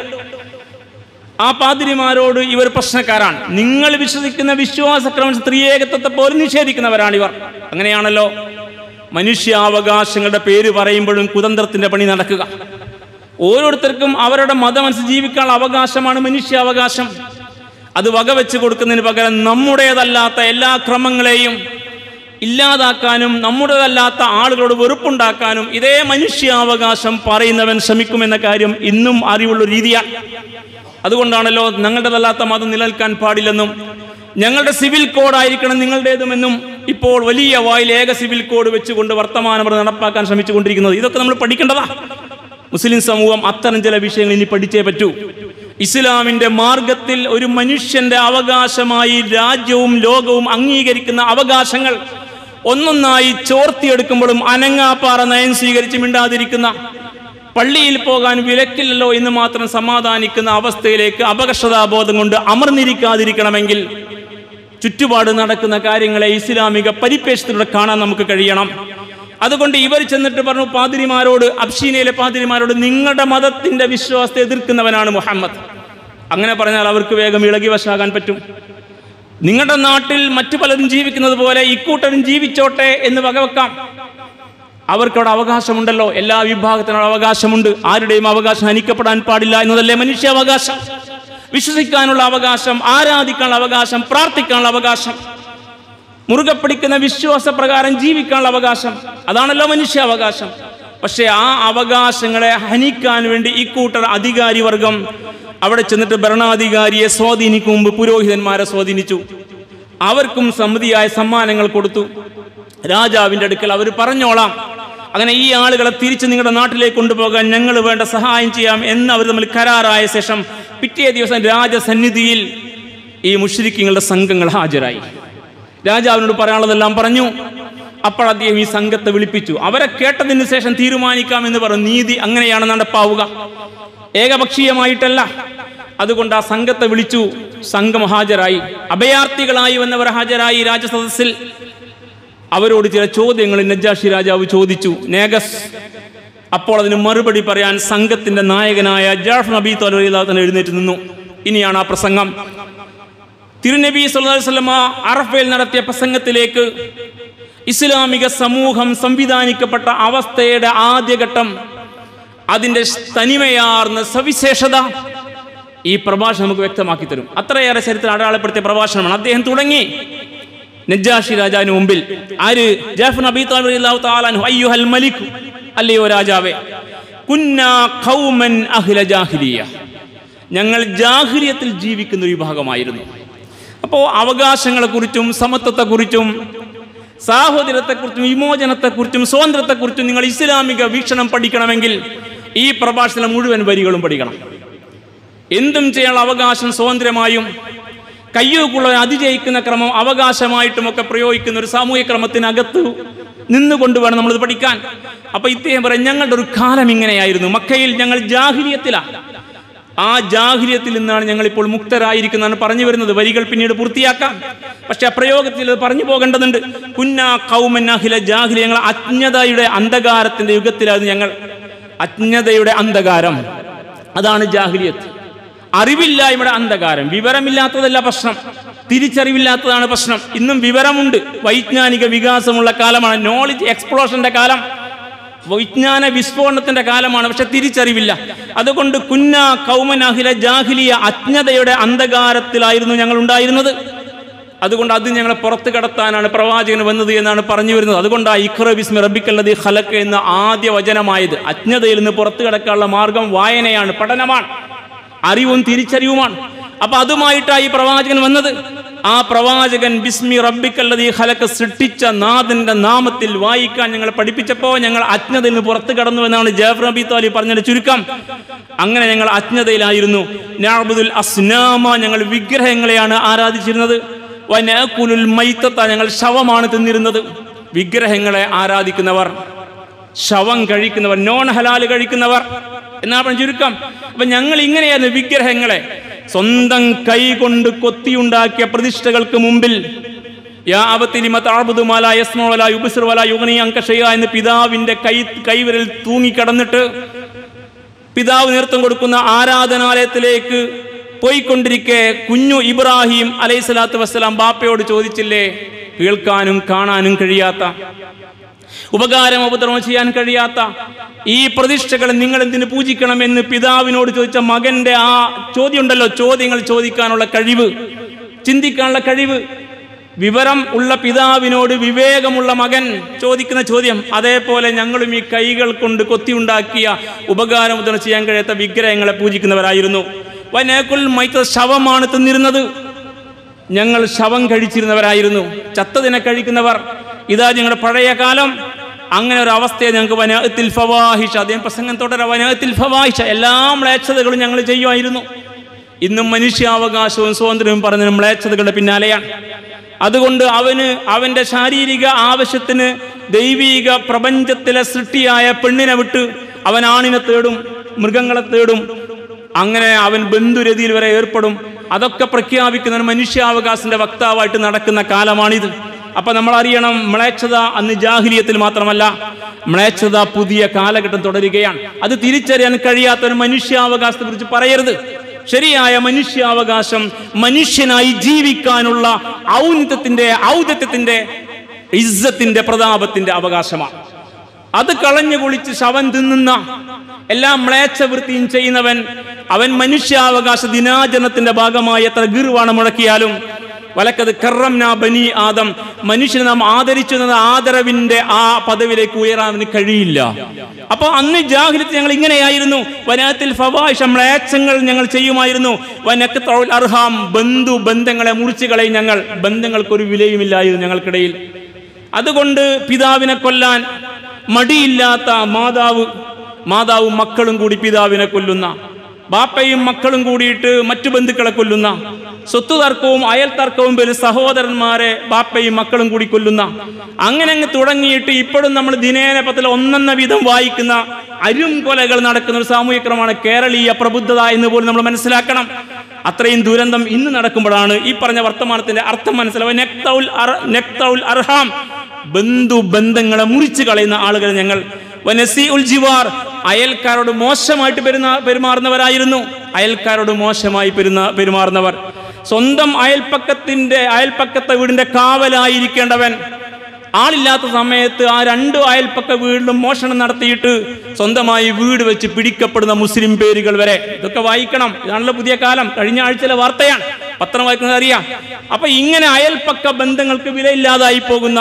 ആ പാതിരിമാരോട് ഇവർ പ്രശ്നക്കാരാണ് നിങ്ങൾ വിശ്വസിക്കുന്ന വിശ്വാസക്രമം സ്ത്രീയേകത്വത്തെ പോലും നിഷേധിക്കുന്നവരാണ് ഇവർ അങ്ങനെയാണല്ലോ മനുഷ്യാവകാശങ്ങളുടെ പേര് പറയുമ്പോഴും കുതന്ത്രത്തിന്റെ പണി നടക്കുക ഓരോരുത്തർക്കും അവരുടെ മതമനുസരിച്ച് ജീവിക്കാനുള്ള അവകാശമാണ് മനുഷ്യാവകാശം അത് വകവെച്ച് കൊടുക്കുന്നതിന് പകരം നമ്മുടേതല്ലാത്ത എല്ലാ ക്രമങ്ങളെയും ഇല്ലാതാക്കാനും നമ്മുടേതല്ലാത്ത ആളുകളോട് വെറുപ്പുണ്ടാക്കാനും ഇതേ മനുഷ്യാവകാശം പറയുന്നവൻ ശ്രമിക്കുമെന്ന കാര്യം ഇന്നും അറിവുള്ള രീതിയാണ് അതുകൊണ്ടാണല്ലോ ഞങ്ങളുടേതല്ലാത്ത മതം നിലനിൽക്കാൻ പാടില്ലെന്നും ഞങ്ങളുടെ സിവിൽ കോഡായിരിക്കണം നിങ്ങളുടേതുമെന്നും ഇപ്പോൾ വലിയ വായിൽ ഏക സിവിൽ കോഡ് വെച്ചുകൊണ്ട് വർത്തമാനം നടപ്പാക്കാൻ ശ്രമിച്ചുകൊണ്ടിരിക്കുന്നത് ഇതൊക്കെ നമ്മൾ പഠിക്കേണ്ടതാ മുസ്ലിം സമൂഹം അത്തരം ചില വിഷയങ്ങൾ ഇനി പഠിച്ചേ പറ്റൂ ഇസ്ലാമിന്റെ മാർഗത്തിൽ ഒരു മനുഷ്യന്റെ അവകാശമായി രാജ്യവും ലോകവും അംഗീകരിക്കുന്ന അവകാശങ്ങൾ ഒന്നൊന്നായി ചോർത്തിയെടുക്കുമ്പോഴും അനങ്ങാപ്പാറ നയം സ്വീകരിച്ച് മിണ്ടാതിരിക്കുന്ന പള്ളിയിൽ പോകാൻ വിലക്കില്ലല്ലോ എന്ന് മാത്രം സമാധാനിക്കുന്ന അവസ്ഥയിലേക്ക് അപകർഷതാബോധം കൊണ്ട് അമർന്നിരിക്കാതിരിക്കണമെങ്കിൽ ചുറ്റുപാട് നടക്കുന്ന കാര്യങ്ങളെ ഇസ്ലാമിക പരിപേക്ഷത്തിലൂടെ കാണാൻ നമുക്ക് കഴിയണം അതുകൊണ്ട് ഇവർ ചെന്നിട്ട് പറഞ്ഞു പാതിരിമാരോട് അബ്ഷീനയിലെ പാതിരിമാരോട് നിങ്ങളുടെ മതത്തിന്റെ വിശ്വാസത്തെ എതിർക്കുന്നവനാണ് മുഹമ്മദ് അങ്ങനെ പറഞ്ഞാൽ അവർക്ക് വേഗം ഇളകി വശാകാൻ പറ്റും നിങ്ങളുടെ നാട്ടിൽ മറ്റു പലരും ജീവിക്കുന്നത് പോലെ ഇക്കൂട്ടരും ജീവിച്ചോട്ടെ എന്ന് വകവെക്കാം അവർക്കവിടെ അവകാശമുണ്ടല്ലോ എല്ലാ വിഭാഗത്തിനും അവകാശമുണ്ട് ആരുടെയും അവകാശം ഹനിക്കപ്പെടാൻ പാടില്ല എന്നതല്ലേ മനുഷ്യാവകാശം വിശ്വസിക്കാനുള്ള അവകാശം ആരാധിക്കാനുള്ള അവകാശം പ്രാർത്ഥിക്കാനുള്ള അവകാശം മുറുകെ പിടിക്കുന്ന വിശ്വാസപ്രകാരം ജീവിക്കാനുള്ള അവകാശം അതാണല്ലോ മനുഷ്യാവകാശം പക്ഷേ ആ അവകാശങ്ങളെ ഹനിക്കാൻ വേണ്ടി ഇക്കൂട്ടർ അധികാരി വർഗം അവിടെ ചെന്നിട്ട് ഭരണാധികാരിയെ സ്വാധീനിക്കും മുമ്പ് പുരോഹിതന്മാരെ സ്വാധീനിച്ചു അവർക്കും സമ്മതിയായ സമ്മാനങ്ങൾ കൊടുത്തു രാജാവിൻ്റെ അടുക്കൽ അവർ പറഞ്ഞോളാം അങ്ങനെ ഈ ആളുകളെ തിരിച്ച് നിങ്ങളുടെ നാട്ടിലേക്ക് കൊണ്ടുപോകാൻ ഞങ്ങൾ വേണ്ട സഹായം ചെയ്യാം എന്ന് അവർ തമ്മിൽ കരാറായ ശേഷം പിറ്റേ ദിവസം രാജസന്നിധിയിൽ ഈ മുഷ്രിഖിങ്ങളുടെ സംഘങ്ങൾ ഹാജരായി രാജാവിനോട് പറയാനുള്ളതെല്ലാം പറഞ്ഞു അപ്പോൾ അദ്ദേഹം ഈ സംഘത്തെ വിളിപ്പിച്ചു അവരെ കേട്ടതിന് ശേഷം തീരുമാനിക്കാമെന്ന് പറഞ്ഞു നീതി അങ്ങനെയാണ് നടപ്പാവുക ഏകപക്ഷീയമായിട്ടല്ല അതുകൊണ്ട് ആ സംഘത്തെ വിളിച്ചു സംഘം ഹാജരായി അഭയാർത്ഥികളായി വന്നവർ ഹാജരായി രാജസദസ്സിൽ അവരോട് ചില ചോദ്യങ്ങൾ നജാഷി രാജാവ് ചോദിച്ചു നേഗസ് അപ്പോൾ അതിന് മറുപടി പറയാൻ സംഘത്തിന്റെ നായകനായ ജാഫ് നബി തൊലറിയാത്തൻ എഴുന്നേറ്റ് നിന്നു ഇനിയാണ് ആ പ്രസംഗം തിരുനബി സല്ലല്ലാഹു അലൈഹി വസല്ലമ അറഫയിൽ നടത്തിയ പ്രസംഗത്തിലേക്ക് ഇസ്ലാമിക സമൂഹം സംവിധാനിക്കപ്പെട്ട അവസ്ഥയുടെ ആദ്യഘട്ടം അതിൻ്റെ തനിമയാർന്ന സവിശേഷത ഈ പ്രഭാഷണം നമുക്ക് വ്യക്തമാക്കി തരും അത്രയേറെ ചരിത്രം അടയാളപ്പെടുത്തിയ പ്രഭാഷണമാണ് അദ്ദേഹം തുടങ്ങി നജാഷി രാജാവിന് മുമ്പിൽ ആര് ജാഫർ നബി താലു താലാൻഹു അയ്യുഹൽ മലിക് അല്ലയോ രാജാവേ കുന്നാ ഖൗമൻ അഹ്ല ജാഹിലിയ ഞങ്ങൾ ജാഹിലിയത്തിൽ ജീവിക്കുന്ന ഒരു വിഭാഗമായിരുന്നു അപ്പോൾ അവകാശങ്ങളെക്കുറിച്ചും സമത്വത്തെക്കുറിച്ചും സാഹോദര്യത്തെക്കുറിച്ചും വിമോചനത്തെക്കുറിച്ചും സ്വാതന്ത്ര്യത്തെക്കുറിച്ചും നിങ്ങൾ ഇസ്ലാമിക വീക്ഷണം പഠിക്കണമെങ്കിൽ ഈ പ്രഭാഷണം മുഴുവൻ വരികളും പഠിക്കണം എന്തും ചെയ്യാനുള്ള അവകാശം സ്വാതന്ത്ര്യമായും കയ്യൂക്കുള്ളവൻ അതിജയിക്കുന്ന ക്രമം അവകാശമായിട്ടുമൊക്കെ പ്രയോഗിക്കുന്ന ഒരു സാമൂഹ്യ ക്രമത്തിനകത്ത് നിന്നുകൊണ്ട് വേണം നമ്മളിത് പഠിക്കാൻ അപ്പൊ ഇദ്ദേഹം പറയും ഞങ്ങളുടെ ഒരു കാലം ഇങ്ങനെയായിരുന്നു മക്കയിൽ ഞങ്ങൾ ജാഹിലിയത്തിലാണ് ആ ജാഹിലിയത്തിൽ നിന്നാണ് ഞങ്ങൾ ഇപ്പോൾ മുക്തരായിരിക്കുന്നതാണ് പറഞ്ഞു വരുന്നത് വരികൾ പിന്നീട് പൂർത്തിയാക്കാം പക്ഷെ ആ പ്രയോഗത്തിൽ അത് പറഞ്ഞു പോകേണ്ടതുണ്ട് കുന്നാ കൗമൻ അഖില ജാഹിലി ഞങ്ങൾ അജ്ഞതയുടെ അന്ധകാരത്തിന്റെ യുഗത്തിലായിരുന്നു ഞങ്ങൾ അജ്ഞതയുടെ അന്ധകാരം അതാണ് ജാഹിലിയത്ത് അറിവില്ലായ്മയുടെ അന്ധകാരം വിവരമില്ലാത്തതല്ല പ്രശ്നം തിരിച്ചറിവില്ലാത്തതാണ് പ്രശ്നം ഇന്നും വിവരമുണ്ട് വൈജ്ഞാനിക വികാസമുള്ള കാലമാണ് നോളജ് എക്സ്പ്ലോഷന്റെ കാലം വിജ്ഞാന വിസ്ഫോടനത്തിന്റെ കാലമാണ് പക്ഷെ തിരിച്ചറിവില്ല അതുകൊണ്ട് കുന്ന കൗമനാഹില ജാഹിലിയ അജ്ഞതയുടെ അന്ധകാരത്തിലായിരുന്നു ഞങ്ങൾ ഉണ്ടായിരുന്നത് അതുകൊണ്ട് അത് ഞങ്ങളെ പുറത്ത് കടത്താനാണ് പ്രവാചകൻ വന്നത് എന്നാണ് പറഞ്ഞു വരുന്നത് അതുകൊണ്ട് ആ ഇഖ്റ ബിസ്മി റബ്ബിക്കല്ലതി ഖലക്ക് എന്ന ആദ്യ വചനമായത് അജ്ഞതയിൽ നിന്ന് പുറത്തു കടക്കാനുള്ള മാർഗം വായനയാണ് പഠനമാണ് അറിവും തിരിച്ചറിവുമാണ് അപ്പൊ അതുമായിട്ടാണ് ഈ പ്രവാചകൻ വന്നത് ആ പ്രവാചകൻ ബിസ്മി റബ്ബിക്കല്ലതി ഖലക്ക് സൃഷ്ടിച്ച നാഥന്റെ നാമത്തിൽ വായിക്കാൻ ഞങ്ങളെ പഠിപ്പിച്ചപ്പോൾ ഞങ്ങൾ അജ്ഞതയിൽ നിന്ന് പുറത്തു കടന്നു എന്നാണ് ജാഫർ നബി താലി പറഞ്ഞതിന്റെ ചുരുക്കം അങ്ങനെ ഞങ്ങൾ അജ്ഞതയിലായിരുന്നു നാബുദുൽ അസ്നാമ ഞങ്ങൾ വിഗ്രഹങ്ങളെയാണ് ആരാധിച്ചിരുന്നത് വനാക്കുലുൽ മൈത്തത്ത ഞങ്ങൾ ശവമാണ് തിന്നിരുന്നത് വിഗ്രഹങ്ങളെ ആരാധിക്കുന്നവർ ശവം കഴിക്കുന്നവർ നോൺ ഹലാല് കഴിക്കുന്നവർ എന്നാ പറഞ്ഞ ചുരുക്കം അപ്പൊ ഞങ്ങൾ ഇങ്ങനെയായിരുന്നു വിഗ്രഹങ്ങളെ സ്വന്തം കൈ കൊണ്ട് കൊത്തിയുണ്ടാക്കിയ പ്രതിഷ്ഠകൾക്ക് മുമ്പിൽ യാ അബത്തിലിമ താഴ്ബുദുമാല യസ്മോല യുബിസ്റുവല യുഗനി അങ്കഷയ എന്ന് പിതാവിന്റെ കൈ കൈവിരൽ തൂങ്ങിക്കടന്നിട്ട് പിതാവ് നേതൃത്വം കൊടുക്കുന്ന ആരാധനാലയത്തിലേക്ക് പോയിക്കൊണ്ടിരിക്കെ കുഞ്ഞു ഇബ്രാഹിം അലൈഹി സ്വലാത്തു വസ്സലാം ബാപ്പയോട് ചോദിച്ചില്ലേ കേൾക്കാനും കാണാനും കഴിയാത്ത ഉപകാരം ഉപദ്രവം ചെയ്യാൻ കഴിയാത്ത ഈ പ്രതിഷ്ഠകളെ നിങ്ങൾ എന്തിനു പൂജിക്കണമെന്ന് പിതാവിനോട് ചോദിച്ച മകന്റെ ആ ചോദ്യം ഉണ്ടല്ലോ ചോദ്യങ്ങൾ ചോദിക്കാനുള്ള കഴിവ് ചിന്തിക്കാനുള്ള കഴിവ് വിവരം ഉള്ള പിതാവിനോട് വിവേകമുള്ള മകൻ ചോദിക്കുന്ന ചോദ്യം അതേപോലെ ഞങ്ങളും ഈ കൈകൾ കൊണ്ട് കൊത്തിയുണ്ടാക്കിയ ഉപകാരം ഉപദ്രവം ചെയ്യാൻ കഴിയാത്ത വിഗ്രഹങ്ങളെ പൂജിക്കുന്നവരായിരുന്നു വനേക്കുൽ മൈത്ത ശവമാണ് തിന്നിരുന്നത് ഞങ്ങൾ ശവം കഴിച്ചിരുന്നവരായിരുന്നു ചത്തതിനെ കഴിക്കുന്നവർ ഇതാ ഞങ്ങളുടെ പഴയ കാലം അങ്ങനെ ഒരു അവസ്ഥയെ ഞങ്ങൾക്ക് വനത്തിൽ ഫവാഹിഷ അദ്ദേഹം പ്രസംഗം തുടര വനത്തിൽ ഫവാഹിഷ എല്ലാ മ്ലേച്ഛതകളും ഞങ്ങൾ ചെയ്യുമായിരുന്നു ഇന്നും മനുഷ്യാവകാശവും സ്വാതന്ത്ര്യവും പറഞ്ഞ മ്ലേച്ഛതകളുടെ പിന്നാലെയാണ് അതുകൊണ്ട് അവന് അവൻ്റെ ശാരീരിക ആവശ്യത്തിന് ദൈവീക പ്രപഞ്ചത്തിലെ സൃഷ്ടിയായ പെണ്ണിനെ വിട്ട് അവൻ ആണിനെ തേടും മൃഗങ്ങളെ തേടും അങ്ങനെ അവൻ ബന്ധുരതിയിൽ വരെ ഏർപ്പെടും അതൊക്കെ പ്രഖ്യാപിക്കുന്ന ഒരു മനുഷ്യാവകാശത്തിന്റെ വക്താവായിട്ട് നടക്കുന്ന കാലമാണിത് അപ്പൊ നമ്മൾ അറിയണം മ്ലേച്ഛത അന്ന് ജാഹിലിയത്തിൽ മാത്രമല്ല മ്ലേച്ഛത പുതിയ കാലഘട്ടം തുടരുകയാണ് അത് തിരിച്ചറിയാൻ കഴിയാത്ത ഒരു മനുഷ്യാവകാശത്തെ കുറിച്ച് പറയരുത് ശരിയായ മനുഷ്യാവകാശം മനുഷ്യനായി ജീവിക്കാനുള്ള ഔന്നത്യത്തിന്റെ ഔദത്യത്തിന്റെ ഇസ്സത്തിന്റെ പ്രതാപത്തിന്റെ അവകാശമാണ് അത് കളഞ്ഞു കുളിച്ച് ശവൻ തിന്നുന്ന എല്ലാ മ്ലേച്ഛവൃത്തിയും ചെയ്യുന്നവൻ അവൻ മനുഷ്യാവകാശ ദിനാചരണത്തിന്റെ ഭാഗമായി എത്ര ഗീർവാണം മുഴക്കിയാലും വലക്കത് കറംന ബനി ആദം മനുഷ്യനെ നാം ആദരിച്ചു എന്നത് ആദരവിന്റെ ആ പദവിയിലേക്ക് ഉയരാൻ കഴിയില്ല അപ്പൊ അന്ന് ജാഹിലത്ത് ഞങ്ങൾ ഇങ്ങനെയായിരുന്നു വനത്തിൽ ഫവാഷ് മ്ലേച്ഛങ്ങൾ ഞങ്ങൾ ചെയ്യുമായിരുന്നു വനക്കത്തോൾ അർഹാം ബന്ധു ബന്ധങ്ങളെ മുറിച്ചു കളയും ഞങ്ങൾ ബന്ധങ്ങൾക്കൊരു വിലയുമില്ലായിരുന്നു ഞങ്ങൾക്കിടയിൽ അതുകൊണ്ട് പിതാവിനെ കൊല്ലാൻ മടിയില്ലാത്ത മാതാവ് മാതാവും മക്കളും കൂടി പിതാവിനെ കൊല്ലുന്ന ബാപ്പയും മക്കളും കൂടിയിട്ട് മറ്റു ബന്ധുക്കളെ കൊല്ലുന്ന സ്വത്ത് തർക്കവും അയൽ തർക്കവും പേര് സഹോദരന്മാരെ ബാപ്പയും മക്കളും കൂടി കൊല്ലുന്ന അങ്ങനെ അങ്ങ് തുടങ്ങിയിട്ട് ഇപ്പോഴും നമ്മൾ ദിനേന പത്തിൽ ഒന്നെന്ന വീതം വായിക്കുന്ന അരും കൊലകൾ നടക്കുന്ന ഒരു സാമൂഹിക ക്രമമാണ് കേരളീയ പ്രബുദ്ധത എന്ന് പോലും നമ്മൾ മനസ്സിലാക്കണം അത്രയും ദുരന്തം ഇന്ന് നടക്കുമ്പോഴാണ് ഈ പറഞ്ഞ വർത്തമാനത്തിന്റെ അർത്ഥം മനസ്സിലാവുക നെക്തൗൽ അർ- നെക്തൗൽ അർഹാം ബന്ധു ബന്ധങ്ങളെ മുറിച്ചു കളയുന്ന ആളുകൾ ഞങ്ങൾ വനസി ഉൽ ജിവാർ അയൽക്കാരോട് മോശമായിട്ട് പെരുന്നാ പെരുമാറുന്നവരായിരുന്നു അയൽക്കാരോട് മോശമായി പെരുന്ന പെരുമാറുന്നവർ സ്വന്തം അയൽപ്പക്കത്തിന്റെ അയൽപ്പക്കത്തെ വീടിന്റെ കാവലായിരിക്കേണ്ടവൻ ആളില്ലാത്ത സമയത്ത് ആ രണ്ട് അയൽപ്പക്ക വീടിലും മോഷണം നടത്തിയിട്ട് സ്വന്തമായി വീട് വെച്ച് പിടിക്കപ്പെടുന്ന മുസ്ലിം പേരുകൾ വരെ ഇതൊക്കെ വായിക്കണം ഇതാണല്ലോ പുതിയ കാലം കഴിഞ്ഞ ആഴ്ചയിലെ വാർത്തയാണ് പത്രം വായിക്കുന്നത് അറിയാം അപ്പൊ ഇങ്ങനെ അയൽപ്പക്ക ബന്ധങ്ങൾക്ക് വിലയില്ലാതായി പോകുന്ന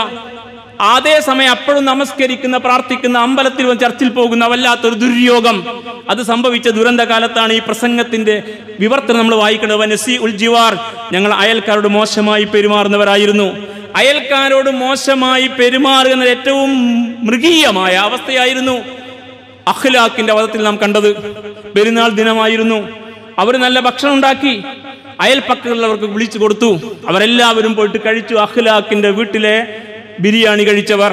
അതേസമയം അപ്പോഴും നമസ്കരിക്കുന്ന പ്രാർത്ഥിക്കുന്ന അമ്പലത്തിൽ വന്ന് ചർച്ചിൽ പോകുന്ന വല്ലാത്തൊരു ദുര്യോഗം അത് സംഭവിച്ച ദുരന്ത കാലത്താണ് ഈ പ്രസംഗത്തിന്റെ വിവർത്തനം നമ്മൾ വായിക്കുന്നത് വനസി ഉൽ ജിവാർ ഞങ്ങൾ അയൽക്കാരോട് മോശമായി പെരുമാറുന്നവരായിരുന്നു അയൽക്കാരോട് മോശമായി പെരുമാറുക എന്നത് ഏറ്റവും മൃഗീയമായ അവസ്ഥയായിരുന്നു അഖ്ലാഖിന്റെ വധത്തിൽ നാം കണ്ടത് പെരുന്നാൾ ദിനമായിരുന്നു അവർ നല്ല ഭക്ഷണം ഉണ്ടാക്കി അയൽപ്പക്കമുള്ളവർക്ക് വിളിച്ചു കൊടുത്തു അവരെല്ലാവരും പോയിട്ട് കഴിച്ചു അഖ്ലാഖിന്റെ വീട്ടിലെ ബിരിയാണി കഴിച്ചവർ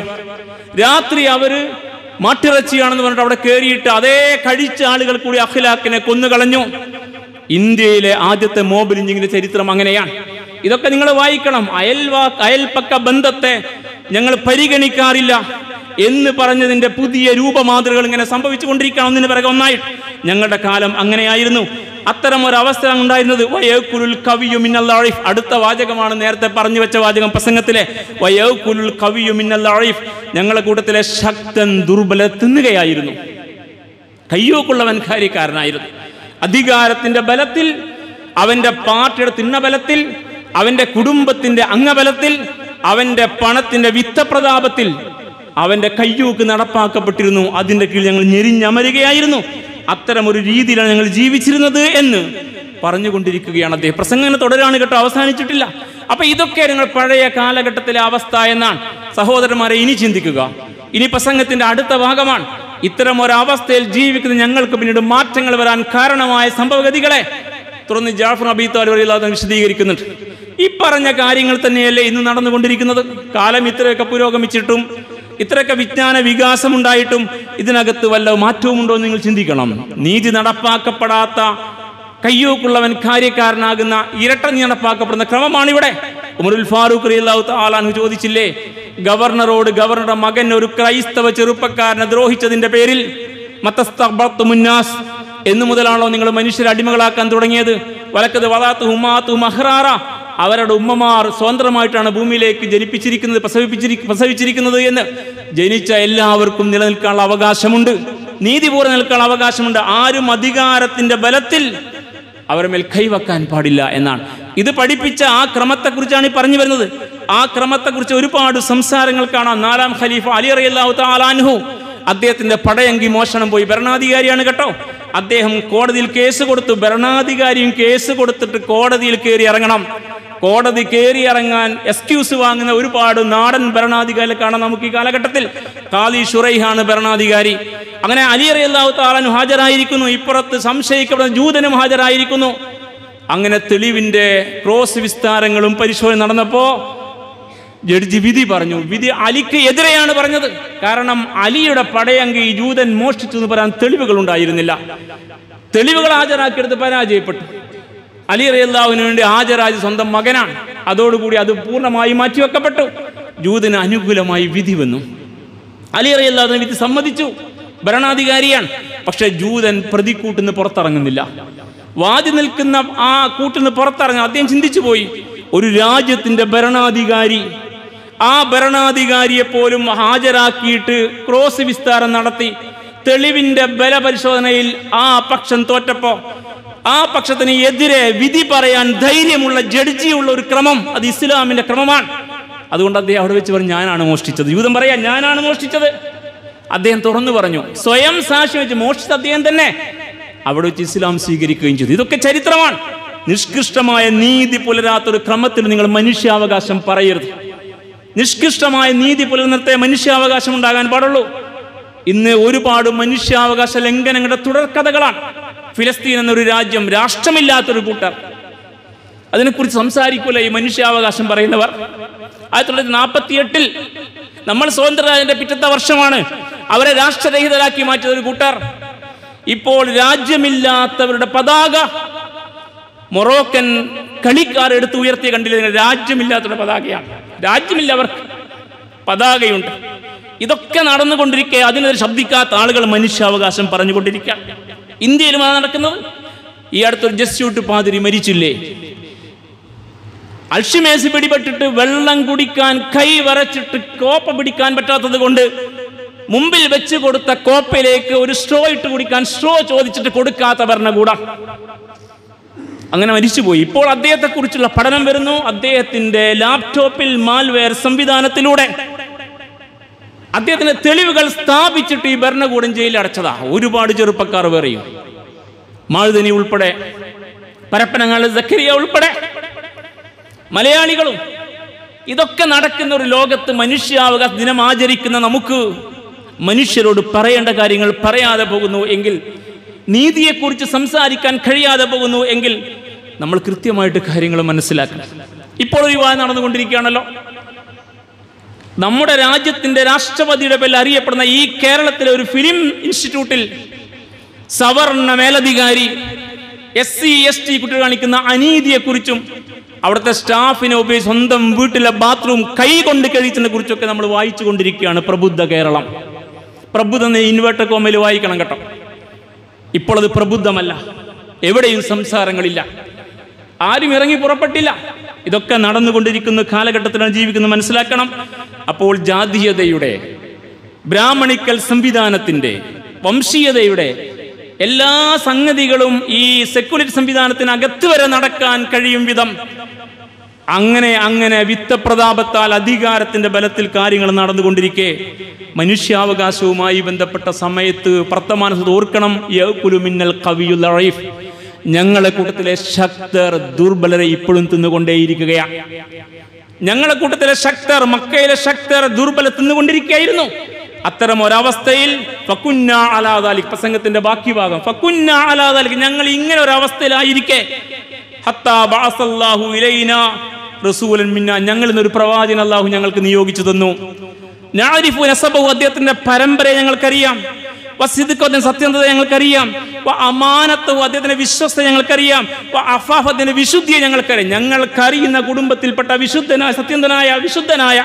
രാത്രി അവര് മാട്ടിറച്ചിയാണെന്ന് പറഞ്ഞിട്ട് അവിടെ കയറിയിട്ട് അതേ കഴിച്ച ആളുകൾ കൂടി അഖ്ലാഖിനെ കൊന്നുകളഞ്ഞു ഇന്ത്യയിലെ ആദ്യത്തെ മോബ് ലിഞ്ചിങ്ങിന്റെ ചരിത്രം അങ്ങനെയാണ് ഇതൊക്കെ നിങ്ങൾ വായിക്കണം അയൽവാ അയൽപ്പക്ക ബന്ധത്തെ ഞങ്ങൾ പരിഗണിക്കാറില്ല എന്ന് പറഞ്ഞതിന്റെ പുതിയ രൂപമാതൃകൾ ഇങ്ങനെ സംഭവിച്ചു കൊണ്ടിരിക്കണം ഒന്നിന് പിറകെ ഒന്നായിട്ട് ഞങ്ങളുടെ കാലം അങ്ങനെയായിരുന്നു അത്തരം ഒരു അവസ്ഥ ഉണ്ടായിരുന്നത് വയോക്കുലുൽ കവിയു മിന്നല്ലാഴിഫ് അടുത്ത വാചകമാണ് നേരത്തെ പറഞ്ഞു വെച്ച വാചകം പ്രസംഗത്തിലെ വയോക്കുലുൽ കവിയു മിന്നല്ലാഴിഫ് ഞങ്ങളുടെ കൂട്ടത്തിലെ ശക്തൻ ദുർബല തിന്നുകയായിരുന്നു കയ്യൂക്കുള്ളവൻ കാര്യക്കാരനായിരുന്നു അധികാരത്തിന്റെ ബലത്തിൽ അവന്റെ പാർട്ടിയുടെ തിണ്ണബലത്തിൽ അവന്റെ കുടുംബത്തിന്റെ അംഗബലത്തിൽ അവന്റെ പണത്തിന്റെ വിത്തപ്രതാപത്തിൽ അവന്റെ കയ്യൂക്ക് നടപ്പാക്കപ്പെട്ടിരുന്നു അതിന്റെ കീഴിൽ ഞങ്ങൾ ഞെരിഞ്ഞമരുകയായിരുന്നു അത്തരം ഒരു രീതിയിലാണ് ഞങ്ങൾ ജീവിച്ചിരുന്നത് എന്ന് പറഞ്ഞുകൊണ്ടിരിക്കുകയാണ് അദ്ദേഹം പ്രസംഗം ഇങ്ങനെ തുടരാണ് കേട്ടോ അവസാനിച്ചിട്ടില്ല അപ്പൊ ഇതൊക്കെ നിങ്ങൾ പഴയ കാലഘട്ടത്തിലെ അവസ്ഥ എന്നാണ് സഹോദരന്മാരെ ഇനി ചിന്തിക്കുക ഇനി പ്രസംഗത്തിന്റെ അടുത്ത ഭാഗമാണ് ഇത്തരം ഒരവസ്ഥയിൽ ജീവിക്കുന്ന ഞങ്ങൾക്ക് പിന്നീട് മാറ്റങ്ങൾ വരാൻ കാരണമായ സംഭവഗതികളെ തുടർന്ന് ജാഫർ അബി താലി വിശദീകരിക്കുന്നുണ്ട് ഈ പറഞ്ഞ കാര്യങ്ങൾ തന്നെയല്ലേ ഇന്ന് നടന്നുകൊണ്ടിരിക്കുന്നത് കാലം ഇത്രയൊക്കെ പുരോഗമിച്ചിട്ടും ഇത്രയൊക്കെ വിജ്ഞാന വികാസമുണ്ടായിട്ടും ഇതിനകത്ത് വല്ല മാറ്റവും ഉണ്ടോ എന്ന് നിങ്ങൾ ചിന്തിക്കണം നീതി നടപ്പാക്കപ്പെടാത്ത കയ്യൂക്കുള്ളവൻ കാര്യക്കാരനാകുന്ന ഇരട്ട നടപ്പാക്കപ്പെടുന്ന ക്രമമാണിവിടെ ഉമറുൽ ഫാറൂഖ് റളിയല്ലാഹു താലാൻഹു ചോദിച്ചില്ലേ ഗവർണറോട് ഗവർണറുടെ മകൻ ഒരു ക്രൈസ്തവ ചെറുപ്പക്കാരനെ ദ്രോഹിച്ചതിന്റെ പേരിൽ മത്തസ്തഖ്ബത്തു മുന്നാസ് എന്നു മുതലാണല്ലോ നിങ്ങൾ മനുഷ്യരെ അടിമകളാക്കാൻ തുടങ്ങിയത് വലക്കത് വളാത്ത് ഹുമാത്ത് മഹ്റാറ അവരുടെ ഉമ്മമാർ സ്വതന്ത്രമായിട്ടാണ് ഭൂമിയിലേക്ക് ജനിപ്പിച്ചിരിക്കുന്നത് പ്രസവിപ്പിച്ചിരി പ്രസവിച്ചിരിക്കുന്നത് എന്ന് ജനിച്ച എല്ലാവർക്കും നിലനിൽക്കാനുള്ള അവകാശമുണ്ട് നീതിപൂർവ്വം നിൽക്കാനുള്ള അവകാശമുണ്ട് ആരും അധികാരത്തിന്റെ ബലത്തിൽ അവരുടെ മേൽ കൈവക്കാൻ പാടില്ല എന്നാണ് ഇത് പഠിപ്പിച്ച ആ ക്രമത്തെക്കുറിച്ചാണ് ഈ പറഞ്ഞു വരുന്നത് ആ ക്രമത്തെക്കുറിച്ച് ഒരുപാട് സംസാരങ്ങൾ കാണാം നാലാം ഖലീഫ അലി റളിയല്ലാഹു താലാൻഹു അദ്ദേഹത്തിന്റെ പടയങ്കി മോഷണം പോയി ഭരണാധികാരിയാണ് കേട്ടോ അദ്ദേഹം കോടതിയിൽ കേസ് കൊടുത്തു ഭരണാധികാരിയും കേസ് കൊടുത്തിട്ട് കോടതിയിൽ കയറി ഇറങ്ങണം കോടതി കയറി ഇറങ്ങാൻ എക്സ്ക്യൂസ് വാങ്ങുന്ന ഒരുപാട് നാടൻ ഭരണാധികാരികളെ കാണാം നമുക്ക് ഈ കാലഘട്ടത്തിൽ കാലി ഷുറൈഹാണ് ഭരണാധികാരി അങ്ങനെ അലി അറിയല്ലാഹു താലാൻ ഹാജരായിരിക്കുന്നു ഇപ്പുറത്ത് സംശയിക്കപ്പെടുന്ന ജൂതനും ഹാജരായിരിക്കുന്നു അങ്ങനെ തെളിവിന്റെ ക്രോസ് വിസ്താരങ്ങളും പരിശോധന നടന്നപ്പോ ജഡ്ജി വിധി പറഞ്ഞു വിധി അലിക്ക് എതിരെയാണ് പറഞ്ഞത് കാരണം അലിയുടെ പടയങ്കി ജൂതൻ മോഷ്ടിച്ചു എന്ന് പറയാൻ തെളിവുകൾ ഉണ്ടായിരുന്നില്ല തെളിവുകൾ ഹാജരാക്കിയെടുത്ത് പരാജയപ്പെട്ടു അലി റയല്ലാവിന് വേണ്ടി ഹാജരാജ് സ്വന്തം മകനാണ് അതോടുകൂടി അത് പൂർണ്ണമായി മാറ്റിവെക്കപ്പെട്ടു ജൂതന് അനുകൂലമായി വിധി വന്നു അലി റയല്ലാവിന് വിധി സമ്മതിച്ചു ഭരണാധികാരിയാണ് പക്ഷെ ജൂതൻ പ്രതിക്കൂട്ടിന്ന് പുറത്തിറങ്ങുന്നില്ല വാദി നിൽക്കുന്ന ആ കൂട്ടിന്ന് പുറത്തിറങ്ങാൻ അദ്ദേഹം ചിന്തിച്ചു പോയി ഒരു രാജ്യത്തിന്റെ ഭരണാധികാരി ആ ഭരണാധികാരിയെ പോലും ഹാജരാക്കിയിട്ട് ക്രോസ് വിസ്താരം നടത്തി തെളിവിന്റെ ബലപരിശോധനയിൽ ആ പക്ഷം തോറ്റപ്പോ ആ പക്ഷത്തിന് എതിരെ വിധി പറയാൻ ധൈര്യമുള്ള ജഡ്ജിയുള്ള ഒരു ക്രമം അത് ഇസ്ലാമിന്റെ ക്രമമാണ് അതുകൊണ്ട് അദ്ദേഹം അവിടെ വെച്ച് പറഞ്ഞു ഞാനാണ് മോഷ്ടിച്ചത് യൂതം പറയാ ഞാനാണ് മോഷ്ടിച്ചത് അദ്ദേഹം തുറന്നു പറഞ്ഞു സ്വയം സാക്ഷ്യം വെച്ച് മോഷ്ടിച്ചത് അദ്ദേഹം തന്നെ അവിടെ വെച്ച് ഇസ്ലാം സ്വീകരിക്കുകയും ചെയ്തു ഇതൊക്കെ ചരിത്രമാണ് നിഷ്കൃഷ്ടമായ നീതി പുലരാത്തൊരു ക്രമത്തിൽ നിങ്ങൾ മനുഷ്യാവകാശം പറയരുത് നിഷ്കൃഷ്ടമായ നീതി പുലർന്നത്തെ മനുഷ്യാവകാശം ഉണ്ടാകാൻ പാടുള്ളൂ ഇന്ന് ഒരുപാട് മനുഷ്യാവകാശ ലംഘനങ്ങളുടെ തുടർക്കഥകളാണ് ഫിലസ്തീൻ എന്നൊരു രാജ്യം രാഷ്ട്രമില്ലാത്തൊരു കൂട്ടർ അതിനെക്കുറിച്ച് സംസാരിക്കൂല ഈ മനുഷ്യാവകാശം പറയുന്നവർ ആയിരത്തി തൊള്ളായിരത്തി നാൽപ്പത്തി എട്ടിൽ നമ്മൾ സ്വതന്ത്രരാജന്റെ പിറ്റത്തെ വർഷമാണ് അവരെ രാഷ്ട്രരഹിതരാക്കി മാറ്റിയത് ഒരു കൂട്ടർ ഇപ്പോൾ രാജ്യമില്ലാത്തവരുടെ പതാക മൊറോക്കൻ കളിക്കാർ എടുത്ത് ഉയർത്തിയ കണ്ടില്ല നിങ്ങൾ രാജ്യമില്ലാത്തവരുടെ പതാകയാണ് രാജ്യമില്ല അവർക്ക് പതാകയുണ്ട് ഇതൊക്കെ നടന്നുകൊണ്ടിരിക്കെ അതിനെതിരെ ശബ്ദിക്കാത്ത ആളുകൾ മനുഷ്യാവകാശം പറഞ്ഞുകൊണ്ടിരിക്കുക ഇന്ത്യയിലുമാണ് നടക്കുന്നത് ഈ അടുത്തൊരു ജസ്യൂട്ട് പാതിരി മരിച്ചില്ലേ അൽഷിമേസ് പിടിപെട്ടിട്ട് വെള്ളം കുടിക്കാൻ കൈ വരച്ചിട്ട് കോപ്പ പിടിക്കാൻ പറ്റാത്തത് കൊണ്ട് മുമ്പിൽ വെച്ച് കൊടുത്ത കോപ്പയിലേക്ക് ഒരു സ്ട്രോ ഇട്ട് കുടിക്കാൻ സ്ട്രോ ചോദിച്ചിട്ട് കൊടുക്കാത്ത ഭരണകൂടം അങ്ങനെ മരിച്ചുപോയി ഇപ്പോൾ അദ്ദേഹത്തെ കുറിച്ചുള്ള പഠനം വരുന്നു അദ്ദേഹത്തിന്റെ ലാപ്ടോപ്പിൽ മാൽവെയർ സംവിധാനത്തിലൂടെ അദ്ദേഹത്തിന്റെ തെളിവുകൾ സ്ഥാപിച്ചിട്ട് ഈ ഭരണകൂടം ജയിലിൽ അടച്ചതാ ഒരുപാട് ചെറുപ്പക്കാർ വേറെയും മാഴുതനി ഉൾപ്പെടെ പരപ്പനങ്ങാട് സക്കരിയ ഉൾപ്പെടെ മലയാളികളും ഇതൊക്കെ നടക്കുന്ന ഒരു ലോകത്ത് മനുഷ്യാവകാശ ദിനം ആചരിക്കുന്ന നമുക്ക് മനുഷ്യരോട് പറയേണ്ട കാര്യങ്ങൾ പറയാതെ പോകുന്നു എങ്കിൽ നീതിയെക്കുറിച്ച് സംസാരിക്കാൻ കഴിയാതെ പോകുന്നു എങ്കിൽ നമ്മൾ കൃത്യമായിട്ട് കാര്യങ്ങൾ മനസ്സിലാക്കണം ഇപ്പോൾ ഒരു വിവാഹം നടന്നുകൊണ്ടിരിക്കുകയാണല്ലോ നമ്മുടെ രാജ്യത്തിന്റെ രാഷ്ട്രപതിയുടെ പേരിൽ അറിയപ്പെടുന്ന ഈ കേരളത്തിലെ ഒരു ഫിലിം ഇൻസ്റ്റിറ്റ്യൂട്ടിൽ സവർണ മേലധികാരി എസ് സി എസ് ടി കുട്ടികൾ കാണിക്കുന്ന അനീതിയെക്കുറിച്ചും അവിടുത്തെ സ്റ്റാഫിനെ ഉപയോഗിച്ച് സ്വന്തം വീട്ടിലെ ബാത്റൂം കൈ കൊണ്ട് കഴിച്ചതിനെ കുറിച്ചൊക്കെ നമ്മൾ വായിച്ചു കൊണ്ടിരിക്കുകയാണ് പ്രബുദ്ധ കേരളം പ്രബുദ്ധ എന്ന ഇൻവേർട്ടർ കോമയിൽ വായിക്കണം കേട്ടോ ഇപ്പോൾ അത് പ്രബുദ്ധമല്ല എവിടെയും സംസാരങ്ങളില്ല ആരും ഇറങ്ങി പുറപ്പെട്ടില്ല ഇതൊക്കെ നടന്നുകൊണ്ടിരിക്കുന്ന കാലഘട്ടത്തിലാണ് ജീവിക്കുന്നത് മനസ്സിലാക്കണം അപ്പോൾ ജാതീയതയുടെ ബ്രാഹ്മണിക്കൽ സംവിധാനത്തിന്റെ വംശീയതയുടെ എല്ലാ സംഗതികളും ഈ സെക്കുലർ സംവിധാനത്തിനകത്ത് വരെ നടക്കാൻ കഴിയും വിധം അങ്ങനെ അങ്ങനെ വിത്തപ്രതാപത്താൽ അധികാരത്തിന്റെ ബലത്തിൽ കാര്യങ്ങൾ നടന്നുകൊണ്ടിരിക്കെ മനുഷ്യാവകാശവുമായി ബന്ധപ്പെട്ട സമയത്ത് വർത്തമാനത്ത് ഓർക്കണം യഅ്കുലു മിന്നൽ ഖവിയുൽ അറീഫ് ഞങ്ങളെ കൂട്ടത്തിലെ ശക്തർ ദുർബലരെ ഇപ്പോഴും തിന്നുകൊണ്ടേയിരിക്കുകയാണ് ഞങ്ങളെ കൂട്ടത്തിലെ ശക്തർ മക്കയിലെ ശക്തർ ദുർബല തിന്നുകൊണ്ടിരിക്കുകയായിരുന്നു അത്തരം ഒരവസ്ഥയിൽ ഫക്കുന്ന അലാദാലിക് പ്രസംഗത്തിന്റെ ബാക്കി ഭാഗം ഫക്കുന്ന അലാദാലിക് ഞങ്ങൾ ഇങ്ങനെ ഒരു അവസ്ഥയിലായിരിക്കെ ഹത്താ ബഅസല്ലാഹു ഇലൈന റസൂലൻ മിന്ന ഞങ്ങളിൽ നിന്നൊരു പ്രവാചകൻ അല്ലാഹു ഞങ്ങൾക്ക് നിയോഗിച്ചു തന്നു നാരിഫു നസബഹു അദ്ദേഹത്തിന്റെ പരമ്പരയെ ഞങ്ങൾക്കറിയാം വസിദ്ഖു അദ്ദേഹം സത്യസന്ധത ഞങ്ങൾക്കറിയാം വ അമാനത്തു അദ്ദേഹത്തിന്റെ വിശ്വസ്ത ഞങ്ങൾക്കറിയാം വ അഫാഫത്തിന്റെ വിശുദ്ധിയെ ഞങ്ങൾക്കറിയാം ഞങ്ങൾക്കറിയുന്ന കുടുംബത്തിൽപ്പെട്ട വിശുദ്ധനായ സത്യസന്ധനായ വിശുദ്ധനായ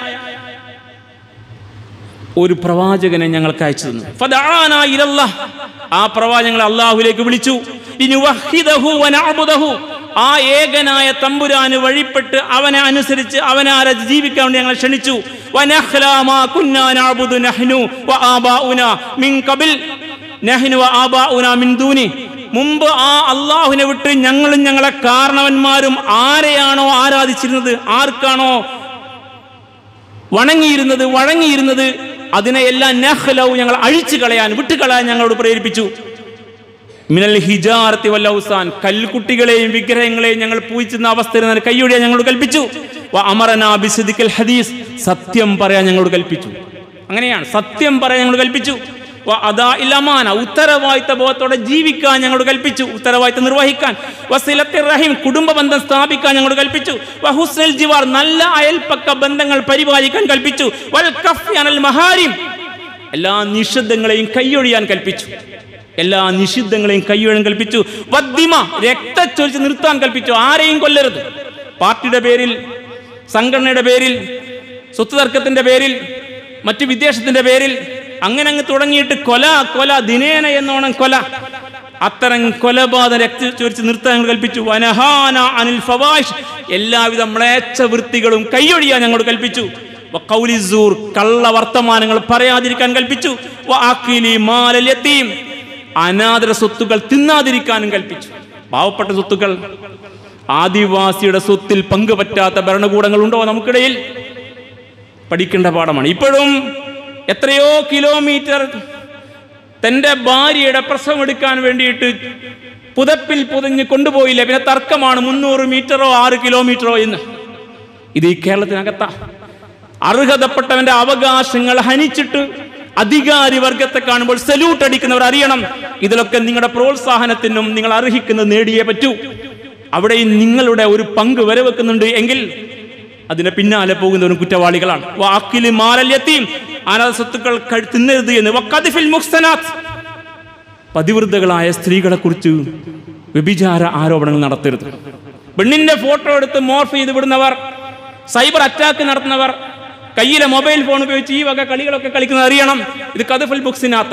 ഒരു പ്രവാചകനെ ഞങ്ങൾക്ക് അയച്ചു തന്നു ഫദഅനാ ഇലല്ലാഹ്. ആ പ്രവാചകങ്ങളെ അള്ളാഹുലേക്ക് വിളിച്ചു ലിനുവഹിദഹു വനഅബുദഹു. ആ ഏകനായ തമ്പുരാന് വഴിപ്പെട്ട് അവനെ അനുസരിച്ച് അവനെ ആരെ ജീവിക്കാൻ വേണ്ടി ഞങ്ങളെ ക്ഷണിച്ചു വനഖ്ലാ മാ കുന്നാ നഅബുദു നഹ്നു വആബാഉനാ മിൻ ഖബിൽ നഹ്നു വആബാഉനാ മിൻ ദൂനി മുമ്പ് ആ അള്ളാഹുവിനെ വിട്ട് ഞങ്ങളും ഞങ്ങളെ കാരണവന്മാരും ആരെയാണോ ആരാധിച്ചിരുന്നത് ആർക്കാണോ വണങ്ങിയിരുന്നത് വഴങ്ങിയിരുന്നത് അതിനെയെല്ലാം നഹ്ലവ് ഞങ്ങൾ അഴിച്ചു കളയാൻ വിട്ടുകളയാൻ ഞങ്ങളോട് പ്രേരിപ്പിച്ചു മിനൽ ഹിജാർത്തി വല്ലൗസാൻ കൽക്കുട്ടികളെയും വിഗ്രഹങ്ങളെയും ഞങ്ങൾ പൂജിച്ചിരുന്ന അവസ്ഥയിൽ നിന്ന് കൈയൊഴിയാൻ ഞങ്ങളോട് കൽപ്പിച്ചു വ അമറനാ ബിസിദിക്കൽ ഹദീസ് സത്യം പറയാൻ ഞങ്ങളോട് കൽപ്പിച്ചു അങ്ങനെയാണ് സത്യം പറയാൻ ഞങ്ങളോട് കൽപ്പിച്ചു വ അദാ ഇലമാന ഉത്തരവാദിത്ത ബോധത്തോടെ ജീവിക്കാൻ ഞങ്ങളോട് കൽപ്പിച്ചു ഉത്തരവാദിത്തം നിർവഹിക്കാൻ വസിലത്തി റഹീം കുടുംബ ബന്ധം സ്ഥാപിക്കാൻ ഞങ്ങളോട് കൽപ്പിച്ചു വഹുസ്നൽ ജിവാർ നല്ല അയൽപ്പക്ക ബന്ധങ്ങൾ പരിപാലിക്കാൻ കൽപ്പിച്ചു വൽ കഫി അനൽ മഹാരിം എല്ലാ നിഷിദ്ധങ്ങളെയും കൈയൊഴിയാൻ കൽപ്പിച്ചു എല്ലാ നിഷിദ്ധങ്ങളെയും കൈയൊഴിയാൻ കൽപ്പിച്ചു വദ്ദിമ രക്തച്ചൊലിച്ച് നിർത്താൻ കൽപ്പിച്ചു ആരെയും കൊല്ലരുത് പാർട്ടിയുടെ പേരിൽ സംഘടനയുടെ പേരിൽ സ്വത്ത് തർക്കത്തിന്റെ പേരിൽ മറ്റു വിദ്വേഷത്തിന്റെ പേരിൽ അങ്ങനെ അങ്ങ് തുടങ്ങിയിട്ട് കൊല കൊല ദിനേന എന്നോണം കൊല അത്തരം കൊലപാതക രക്ത ചൊരിച്ച് നിർത്താൻ ഞങ്ങൾ കൽപ്പിച്ചു വനഹാന അനിൽ ഫവാഷ് എല്ലാവിധ മ്ലേച്ഛ വൃത്തികളും കൈയൊഴിയാൻ ഞങ്ങളോട് കൽപ്പിച്ചു വഖൗലിസൂർ കള്ള വർത്തമാനങ്ങൾ പറയാതിരിക്കാൻ കൽപ്പിച്ചു വഅഖിലി മാലൽ യതീം അനാദര സ്വത്തുകൾ തിന്നാതിരിക്കാനും കൽപ്പിച്ചു പാവപ്പെട്ട സ്വത്തുക്കൾ ആദിവാസിയുടെ സ്വത്തിൽ പങ്കുപറ്റാത്ത ഭരണകൂടങ്ങളുണ്ടോ നമുക്കിടയിൽ പഠിക്കേണ്ട പാഠമാണ് ഇപ്പോഴും എത്രയോ കിലോമീറ്റർ തൻ്റെ ഭാര്യയുടെ പ്രസവം എടുക്കാൻ വേണ്ടിയിട്ട് പുതപ്പിൽ പുതഞ്ഞ് കൊണ്ടുപോയില്ല പിന്നെ തർക്കമാണ് മുന്നൂറ് മീറ്ററോ ആറ് കിലോമീറ്ററോ എന്ന് ഇത് ഈ കേരളത്തിനകത്താ അർഹതപ്പെട്ടവന്റെ അവകാശങ്ങൾ ഹനിച്ചിട്ട് അധികാരി വർഗത്തെ കാണുമ്പോൾ സല്യൂട്ട് അടിക്കുന്നവർ അറിയണം ഇതിലൊക്കെ നിങ്ങളുടെ പ്രോത്സാഹനത്തിനും നിങ്ങൾ അർഹിക്കുന്നത് നേടിയേ പറ്റൂ അവിടെ നിങ്ങളുടെ ഒരു പങ്ക് വരവെക്കുന്നുണ്ട് എങ്കിൽ അതിന് പിന്നാലെ പോകുന്നവരും കുറ്റവാളികളാണ് വാക്കില് മാലല്യത്തെയും അനാഥ സ്വത്തുക്കൾ കഴി- തിന്നരുത് എന്ന് വഖദിഫിൽ മുഹ്സനാത്ത് പതിവൃതകളായ സ്ത്രീകളെ കുറിച്ച് വ്യഭിചാര ആരോപണങ്ങൾ നടത്തരുത് പെണ്ണിന്റെ ഫോട്ടോ എടുത്ത് മോർഫ് ചെയ്ത് വിടുന്നവർ സൈബർ അറ്റാക്ക് നടത്തുന്നവർ കയ്യിലെ മൊബൈൽ ഫോൺ ഉപയോഗിച്ച് ഈ വക കളികളൊക്കെ കളിക്കുന്നത് അറിയണം ഇത് കഥഫൽ ബുക്സിനകത്ത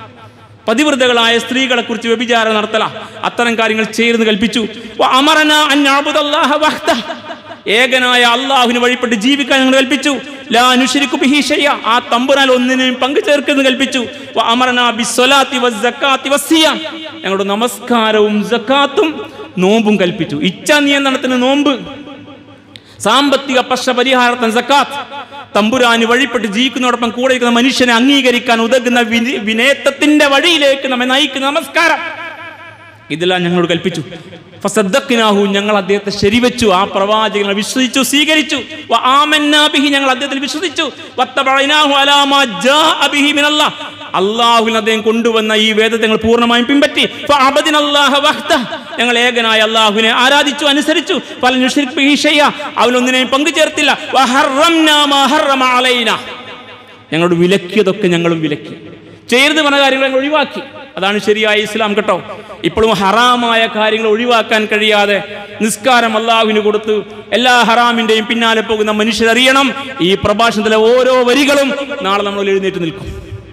പതിവൃതകളായ സ്ത്രീകളെ കുറിച്ച് വ്യഭിചാരം നടത്തല അത്തരം കാര്യങ്ങൾ ചെയ്തെന്ന് കൽപ്പിച്ചു വ അമറന അൻ നഅ്ബുദല്ലാഹ വഹ്ദ. ഏകനായ അള്ളാഹുവിന് വഴിപ്പെട്ട് ജീവിക്കാൻ ഞങ്ങൾ കൽപ്പിച്ചു ലാ നുശ്രിക്കു ബിഹി ഷൈഅ. ആ തമ്പുരാൻ ഒന്നിനെയും പങ്കു ചേർക്കുന്നു കൽപ്പിച്ചു വ അമറന ബിസ്സലാത്തി വസ്സക്കാത്തി വസ്സിയാം. ഞങ്ങളുടെ നമസ്കാരവും സക്കാത്തും നോമ്പും കൽപ്പിച്ചു ഇച്ഛാ നിയന്ത്രണത്തിന് നോമ്പ് സാമ്പത്തിക പ്രശ്ന പരിഹാരത്തിന് സക്കാത്ത് തമ്പുരാന് വഴിപ്പെട്ട് ജീവിക്കുന്നതോടൊപ്പം കൂടെ ഇരിക്കുന്ന മനുഷ്യനെ അംഗീകരിക്കാൻ ഉതകുന്ന വിനി- വിനയത്വത്തിന്റെ വഴിയിലേക്ക് നമ്മെ നയിക്കുന്ന നമസ്കാരം ഇതെല്ലാം ഞങ്ങളോട് കൽപ്പിച്ചു ഫസദ്ദഖ്നാഹു ഞങ്ങൾ അദ്ദേഹത്തെ ശരിവെച്ചു ആ പ്രവാചകനെ വിശ്വസിച്ചു സ്വീകരിച്ചു വ ആമന്നാ ബിഹി ഞങ്ങൾ അദ്ദേഹത്തിൽ വിശ്വസിച്ചു വത്തബഅനാഹു അലാ മാ ജാഅ ബിഹി മിനല്ലാഹ് അള്ളാഹുവിൽ അദ്ദേഹം കൊണ്ടുവന്ന ഈ വേദത്തെ ഞങ്ങൾ പൂർണ്ണമായും പിൻപറ്റി ഫഅബദിനല്ലാഹ വഹ്ദ ഞങ്ങൾ ഏകനായ അള്ളാഹുവിനെ ആരാധിച്ചു അനുസരിച്ചു ഫലൻ യുശ്രിക് ബിഹി ഷൈഅ അവനൊന്നിനെയും പങ്കു ചേർത്തില്ല വഹറംനാ മാ ഹറമ അലൈനാ ഞങ്ങളോട് വിലക്കിയതൊക്കെ ഞങ്ങളും വിലക്കി ചെയ്യരുത് പറഞ്ഞ കാര്യങ്ങൾ ഞങ്ങൾ ഒഴിവാക്കി അതാണ് ശരിയായ ഇസ്ലാം കേട്ടോ ഇപ്പോഴും ഹറാമായ കാര്യങ്ങൾ ഒഴിവാക്കാൻ കഴിയാതെ നിസ്കാരം അള്ളാഹുവിന് കൊടുത്ത് എല്ലാ ഹറാമിന്റെയും പിന്നാലെ പോകുന്ന മനുഷ്യരറിയണം ഈ പ്രഭാഷണത്തിലെ ഓരോ വരികളും നാളെ നമ്മൾ എഴുന്നേറ്റ് നിൽക്കും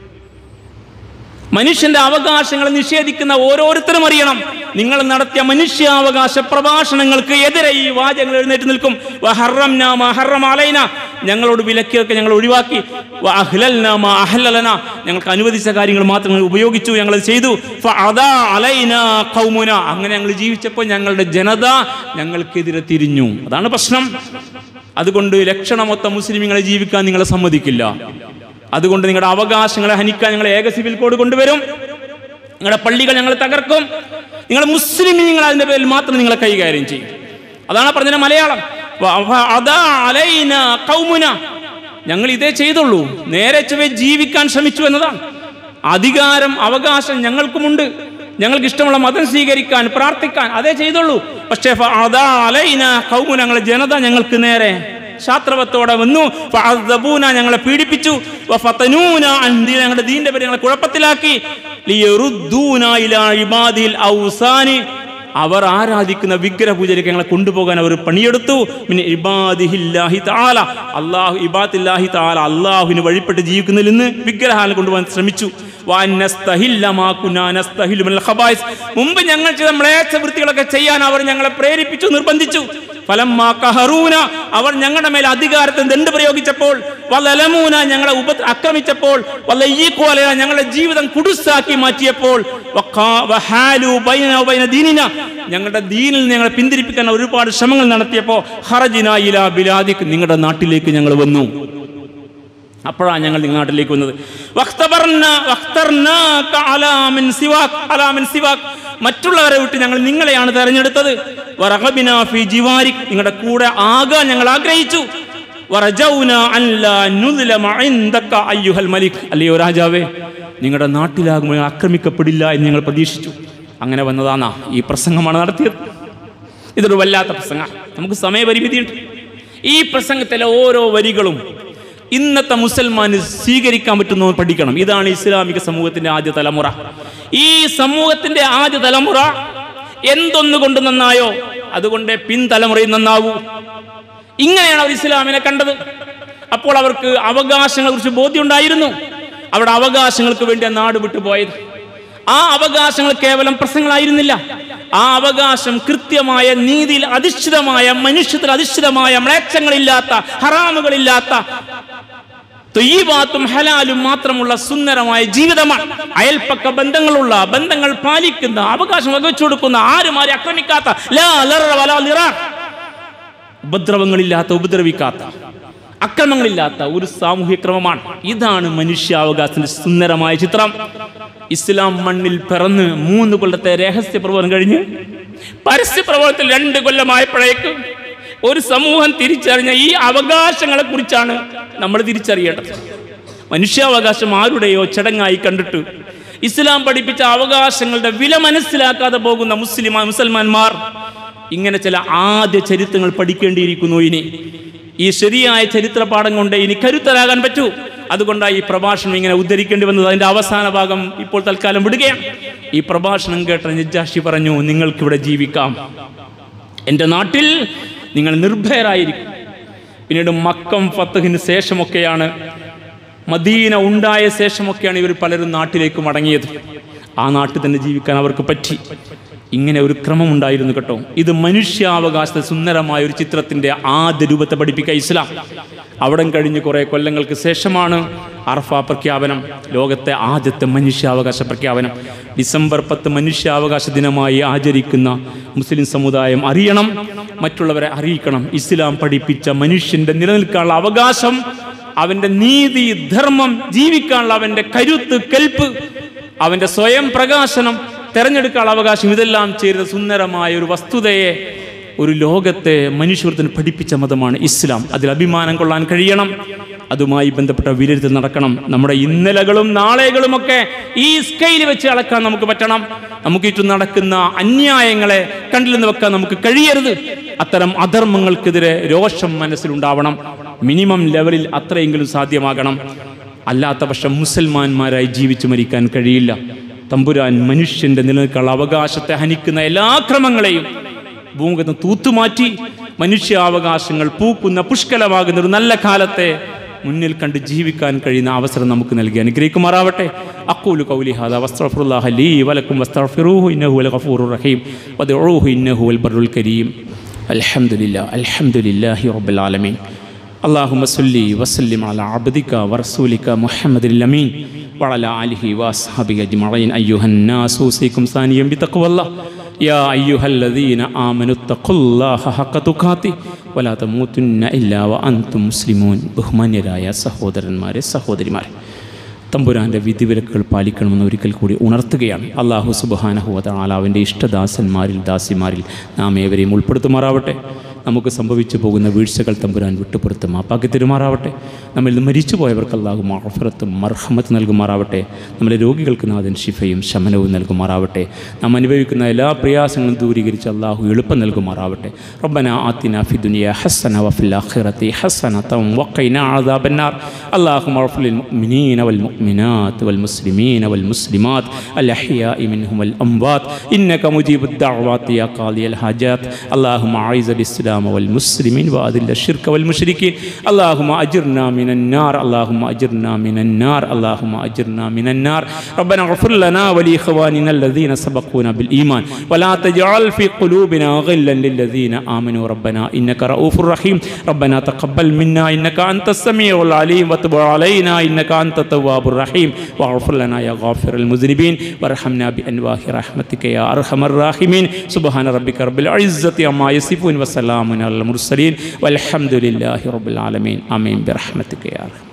മനുഷ്യന്റെ അവകാശങ്ങൾ നിഷേധിക്കുന്ന ഓരോരുത്തരും അറിയണം നിങ്ങൾ നടത്തിയ മനുഷ്യാവകാശ പ്രഭാഷണങ്ങൾക്ക് എതിരെ ഈ വാചകങ്ങൾ എഴുന്നേറ്റ് നിൽക്കും വഹറംനാ മാ ഹറമ അലൈന ഞങ്ങളോട് വിലക്കിയൊക്കെ ഞങ്ങൾ ഒഴിവാക്കി വഅഹ്ലൽനാ മാ അഹ്ലലന ഞങ്ങൾക്ക് അനുവദിച്ച കാര്യങ്ങൾ മാത്രം ഞങ്ങൾ ഉപയോഗിച്ചു ഞങ്ങൾ ചെയ്തു ഫഅദാ അലൈനാ ഖൗമുന അങ്ങനെ ഞങ്ങൾ ജീവിച്ചപ്പോൾ ഞങ്ങളുടെ ജനത ഞങ്ങൾക്കെതിരെ തിരിഞ്ഞു അതാണ് പ്രശ്നം അതുകൊണ്ട് ലക്ഷണമൊത്ത മുസ്ലിമുകളെ ജീവിക്കാൻ നിങ്ങളെ സമ്മതിക്കില്ല അതുകൊണ്ട് നിങ്ങളുടെ അവകാശങ്ങളെ ഹനിക്കാൻ ഞങ്ങൾ ഏക സിവിൽ കോഡ് കൊണ്ടുവരും നിങ്ങളുടെ പള്ളികൾ ഞങ്ങൾ തകർക്കും നിങ്ങൾ മുസ്ലിം നിങ്ങൾ അതിന്റെ പേരിൽ മാത്രം നിങ്ങളെ കൈകാര്യം ചെയ്യും അതാണ് പറഞ്ഞത് മലയാളം വ- വ- അതാ അലൈന കൗമുന ഞങ്ങൾ ഇതേ ചെയ്തുള്ളൂ നേരെ ചൊവ്വെ ജീവിക്കാൻ ശ്രമിച്ചു എന്നതാണ് അധികാരം അവകാശം ഞങ്ങൾക്കുമുണ്ട് ഞങ്ങൾക്ക് ഇഷ്ടമുള്ള മതം സ്വീകരിക്കാൻ പ്രാർത്ഥിക്കാൻ അതേ ചെയ്തുള്ളൂ പക്ഷേ ഫ- അതാ അലൈന കൗമുന ഞങ്ങളെ ജനത ഞങ്ങൾക്ക് നേരെ ശാസ്ത്രവത്തോടെ വന്നു ഫഅദ്ദബൂന ഞങ്ങളെ പീഡിപ്പിച്ചു വഫതനൂന അൻ ദീന ഞങ്ങളുടെ ദീന്റെ പേര് ഞങ്ങളെ കുഴപ്പത്തിലാക്കി ലിയറുദ്ദൂന ഇലാ ഇബാദിൽ ഔസാനി അവർ ആരാധിക്കുന്ന വിഗ്രഹ പൂജയിലേക്ക് ഞങ്ങളെ കൊണ്ടുപോകാൻ അവർ പണിയെടുത്തു പിന്നെ ഇബാദിഹില്ലാഹി താല അള്ളാഹു ഇബാദില്ലാഹി താല അള്ളാഹുവിന് വഴിപ്പെട്ട് ജീവിക്കുന്നതിൽ നിന്ന് വിഗ്രഹാൽ കൊണ്ടുപോകാൻ ശ്രമിച്ചു വാനസ്തഹില്ല മാ കുന്നാ നസ്തഹിലു മിനൽ ഖബായിസ്. മുമ്പ് ഞങ്ങൾ ചെയ്ത മ്ലേച്ഛ വൃത്തികളൊക്കെ ചെയ്യാൻ അവർ ഞങ്ങളെ പ്രേരിപ്പിച്ചു നിർബന്ധിച്ചു ഫലമ്മാ കഹറൂന അവർ ഞങ്ങളുടെ മേൽ അധികാരത്തിൽ ദണ്ട് പ്രയോഗിച്ചപ്പോൾ വലലമൂന ഞങ്ങളെ ഉപ ആക്രമിച്ചപ്പോൾ വല്ലയ്യക്കോല ഞങ്ങളുടെ ജീവിതം കുടുസാക്കി മാറ്റിയപ്പോൾ വഖാ- വഹാലു ബൈനന വബൈന ദീനിന ഞങ്ങളുടെ ദീനിൽ നിന്ന് ഞങ്ങളെ പിന്തിരിപ്പിക്കാൻ ഒരുപാട് ശ്രമങ്ങൾ നടത്തിയപ്പോൾ ഹറജിന ഇലാ ബിലാദിക്ക് നിങ്ങളുടെ നാട്ടിലേക്ക് ഞങ്ങൾ വന്നു അപ്പോഴാണ് ഞങ്ങൾ നിങ്ങളുടെ നാട്ടിലേക്ക് വന്നത് വഖ്തബർന- വഖ്തർനാക അലാ മിൻ സിവാക്, അലാ മിൻ സിവാക്. മറ്റുള്ളവരെ വിട്ട് ഞങ്ങൾ നിങ്ങളെയാണ് തെരഞ്ഞെടുത്തത് വറഗബിനാ ഫീ ജിവാരിക്. നിങ്ങളുടെ കൂടെ ആകാൻ ഞങ്ങൾ ആഗ്രഹിച്ചു വറജൗന അല്ലാ നുദ്ലമ ഇൻദക അയ്യുഹൽ മലിക് അല്ലയോ രാജാവേ നിങ്ങളുടെ നാട്ടിലാകുമ്പോൾ ആക്രമിക്കപ്പെടില്ല എന്ന് ഞങ്ങൾ പ്രതീക്ഷിച്ചു അങ്ങനെ വന്നതാണാ ഈ പ്രസംഗമാണ് നടത്തിയത് ഇതൊരു വല്ലാത്ത പ്രസംഗ നമുക്ക് സമയപരിമിതിയുണ്ട് ഈ പ്രസംഗത്തിലെ ഓരോ വരികളും ഇന്നത്തെ മുസൽമാന് സ്വീകരിക്കാൻ പറ്റുന്ന പഠിക്കണം ഇതാണ് ഇസ്ലാമിക സമൂഹത്തിന്റെ ആദ്യ തലമുറ ഈ സമൂഹത്തിന്റെ ആദ്യ തലമുറ എന്തൊന്നുകൊണ്ട് നന്നായോ അതുകൊണ്ട് പിൻതലമുറയിൽ നന്നാവൂ ഇങ്ങനെയാണ് അവർ ഇസ്ലാമിനെ കണ്ടത് അപ്പോൾ അവർക്ക് അവകാശങ്ങളെ കുറിച്ച് ബോധ്യമുണ്ടായിരുന്നു അവിടെ അവകാശങ്ങൾക്ക് വേണ്ടി ആ നാട് വിട്ടു പോയത് ആ അവകാശങ്ങൾ കേവലം പ്രശ്നങ്ങളായിരുന്നില്ല ആ അവകാശം കൃത്യമായ നീതിയിൽ അധിഷ്ഠിതമായ മനുഷ്യത്തിൽ അധിഷ്ഠിതമായ മ്ലേച്ഛങ്ങളില്ലാത്ത ഹറാമുകളില്ലാത്ത തൊയ്യബാത്തും ഹലാലും മാത്രമുള്ള സുന്ദരമായ ജീവിതമാണ് അയൽപ്പക്ക ബന്ധങ്ങളുള്ള ബന്ധങ്ങൾ പാലിക്കുന്ന അവകാശം വകവെച്ചു കൊടുക്കുന്ന ആരും ആരെ ആക്രമിക്കാത്ത ലാ ലറ വലാ ലിറാർ. ഉപദ്രവങ്ങളില്ലാത്ത ഉപദ്രവിക്കാത്ത അക്രമങ്ങളില്ലാത്ത ഒരു സാമൂഹ്യ ക്രമമാണ് ഇതാണ് മനുഷ്യാവകാശത്തിന്റെ സുന്ദരമായ ചിത്രം ഇസ്ലാം മണ്ണിൽ പിറന്ന് മൂന്ന് കൊല്ലത്തെ രഹസ്യ പ്രവർത്തനം കഴിഞ്ഞ് പരസ്യ പ്രവർത്തനത്തിൽ രണ്ട് കൊല്ലമായപ്പോഴേക്ക് ഒരു സമൂഹം തിരിച്ചറിഞ്ഞ ഈ അവകാശങ്ങളെ കുറിച്ചാണ് നമ്മൾ തിരിച്ചറിയേണ്ടത് മനുഷ്യാവകാശം ആരുടെയോ ചടങ്ങായി കണ്ടിട്ട് ഇസ്ലാം പഠിപ്പിച്ച അവകാശങ്ങളുടെ വില മനസ്സിലാക്കാതെ പോകുന്ന മുസ്ലിം മുസൽമാന്മാർ ഇങ്ങനെ ചില ആദ്യ ചരിത്രങ്ങൾ പഠിക്കേണ്ടിയിരിക്കുന്നു ഇനി ഈ ശരിയായ ചരിത്ര പാഠം കൊണ്ട് ഇനി കരുത്തരാകാൻ പറ്റൂ അതുകൊണ്ടാണ് ഈ പ്രഭാഷണം ഇങ്ങനെ ഉദ്ധരിക്കേണ്ടി വന്നത് അതിന്റെ അവസാന ഭാഗം ഇപ്പോൾ തൽക്കാലം വിടുകയാണ് ഈ പ്രഭാഷണം കേട്ട നജാഷി പറഞ്ഞു നിങ്ങൾക്കിവിടെ ജീവിക്കാം എൻ്റെ നാട്ടിൽ നിങ്ങൾ നിർഭയരായിരിക്കും പിന്നീട് മക്കം ഫത്തഹിന് ശേഷമൊക്കെയാണ് മദീന ഉണ്ടായ ശേഷമൊക്കെയാണ് ഇവർ പലരും നാട്ടിലേക്ക് മടങ്ങിയത് ആ നാട്ടിൽ തന്നെ ജീവിക്കാൻ അവർക്ക് പറ്റി ഇങ്ങനെ ഒരു ക്രമമുണ്ടായിരുന്നു കേട്ടോ ഇത് മനുഷ്യാവകാശ സുന്ദരമായ ഒരു ചിത്രത്തിന്റെ ആദ്യ രൂപത്തെ പഠിപ്പിക്കുക ഇസ്ലാം അവിടം കഴിഞ്ഞ് കുറേ കൊല്ലങ്ങൾക്ക് ശേഷമാണ് അർഫ പ്രഖ്യാപനം ലോകത്തെ ആദ്യത്തെ മനുഷ്യാവകാശ പ്രഖ്യാപനം ഡിസംബർ പത്ത് മനുഷ്യാവകാശ ദിനമായി ആചരിക്കുന്ന മുസ്ലിം സമുദായം അറിയണം മറ്റുള്ളവരെ അറിയിക്കണം ഇസ്ലാം പഠിപ്പിച്ച മനുഷ്യന്റെ നിലനിൽക്കാനുള്ള അവകാശം അവന്റെ നീതി ധർമ്മം ജീവിക്കാനുള്ള അവന്റെ കരുത്ത് കെൽപ്പ് അവന്റെ സ്വയം പ്രകാശനം തെരഞ്ഞെടുക്കാനുള്ള അവകാശം ഇതെല്ലാം ചേരുന്ന സുന്ദരമായ ഒരു വസ്തുതയെ ഒരു ലോകത്തെ മനുഷ്യത്തിന് പഠിപ്പിച്ച മതമാണ് ഇസ്ലാം അതിൽ അഭിമാനം കൊള്ളാൻ കഴിയണം അതുമായി ബന്ധപ്പെട്ട വിലയിരുത്തൽ നടക്കണം നമ്മുടെ ഇന്നലകളും നാളെകളുമൊക്കെ ഈ സ്കെയിൽ വെച്ച് അളക്കാൻ നമുക്ക് പറ്റണം നമുക്ക് ചുറ്റും നടക്കുന്ന അന്യായങ്ങളെ കണ്ടില്ലെന്ന് വെക്കാൻ നമുക്ക് കഴിയരുത് അത്തരം അധർമ്മങ്ങൾക്കെതിരെ രോഷം മനസ്സിലുണ്ടാവണം മിനിമം ലെവലിൽ അത്രയെങ്കിലും സാധ്യമാകണം അല്ലാത്ത പക്ഷം മുസൽമാന്മാരായി ജീവിച്ചു മരിക്കാൻ കഴിയില്ല തമ്പുരാൻ മനുഷ്യന്റെ നിലനിൽക്കാനുള്ള അവകാശത്തെ ഹനിക്കുന്ന എല്ലാ ക്രമങ്ങളെയും ഭൂമുഖത്ത് തൂത്തുമാറ്റി മനുഷ്യാവകാശങ്ങൾ പൂക്കുന്ന പുഷ്കലമാകുന്ന ഒരു നല്ല കാലത്തെ മുന്നിൽ കണ്ട് ജീവിക്കാൻ കഴിയുന്ന അവസരം നമുക്ക് നൽകി അനുഗ്രഹിക്കുമാറാവട്ടെ അക്കൂലു കൗലി ഹാദ വസ്തഗ്ഫിറുല്ലാഹ ലീ വലക്കും വസ്തഗ്ഫിറൂഹു ഇന്നഹു വൽ ഗഫൂറുർ റഹീം വദ്ഉഹു ഇന്നഹു വൽ ബർറുൽ കരീം അൽഹംദുലില്ലാ അൽഹംദുലില്ലാഹി റബ്ബിൽ ആലമീൻ اللهم صل وسلم على عبدك ورسولك محمد الأمين وعلى آله وأصحابه أجمعين أيها الناس أوصيكم ثانيا بتقوى الله يا أيها الذين آمنوا اتقوا الله حق تقاته ولا تموتن إلا وأنتم مسلمون ബഹുമാന്യരായ സഹോദരന്മാരെ സഹോദരിമാരെ തമ്പുരാൻ്റെ വിധിവിലക്കുകൾ പാലിക്കണമെന്ന് ഒരിക്കൽ കൂടി ഉണർത്തുകയാണ് അള്ളാഹു സുബാനഹുവതാൽ അവൻ്റെ ഇഷ്ടദാസന്മാരിൽ ദാസിമാരിൽ നാം ഏവരെയും ഉൾപ്പെടുത്തുമാറാവട്ടെ നമുക്ക് സംഭവിച്ചു പോകുന്ന വീഴ്ചകൾ തമ്പുരാൻ വിട്ടുപുറത്ത് മാപ്പാക്കി തരുമാറാവട്ടെ നമ്മിൽ നിന്ന് മരിച്ചു പോയവർക്ക് അള്ളാഹു മാഫറത്തും മർഹമത്ത് നൽകുമാറാവട്ടെ നമ്മുടെ രോഗികൾക്ക് നാഥൻ ശിഫയും ശമനവും നൽകുമാറാവട്ടെ നാം അനുഭവിക്കുന്ന എല്ലാ പ്രയാസങ്ങളും ദൂരീകരിച്ച് അള്ളാഹു എളുപ്പം നൽകുമാറാവട്ടെ റബ്ബന ആത്തിന ഫി ദുനിയ ഹസ്സന വഫിൽ ആഖിറതി ഹസ്സനത വഖിന അദാബന്നാർ اللهم اغفر للمؤمنين والمؤمنات والمسلمين والمسلمات الأحياء منهم والأموات إنك مجيب الدعوات يا قاضي الحاجات اللهم أعز الإسلام والمسلمين وأذل الشرك والمشركين اللهم أجرنا من النار اللهم أجرنا من النار اللهم أجرنا من النار ربنا اغفر لنا ولإخواننا الذين سبقونا بالإيمان ولا تجعل في قلوبنا غلا للذين آمنوا ربنا إنك رؤوف رحيم ربنا تقبل منا إنك أنت السميع العليم وتب علينا إنك أنت التواب الرحيم واغفر لنا يا غافر المذنبين وارحمنا بأنواع رحمتك يا أرحم الراحمين سبحان ربك رب العزة عما يصفون وسلام على المرسلين والحمد لله رب العالمين آمين برحمتك يا أرحم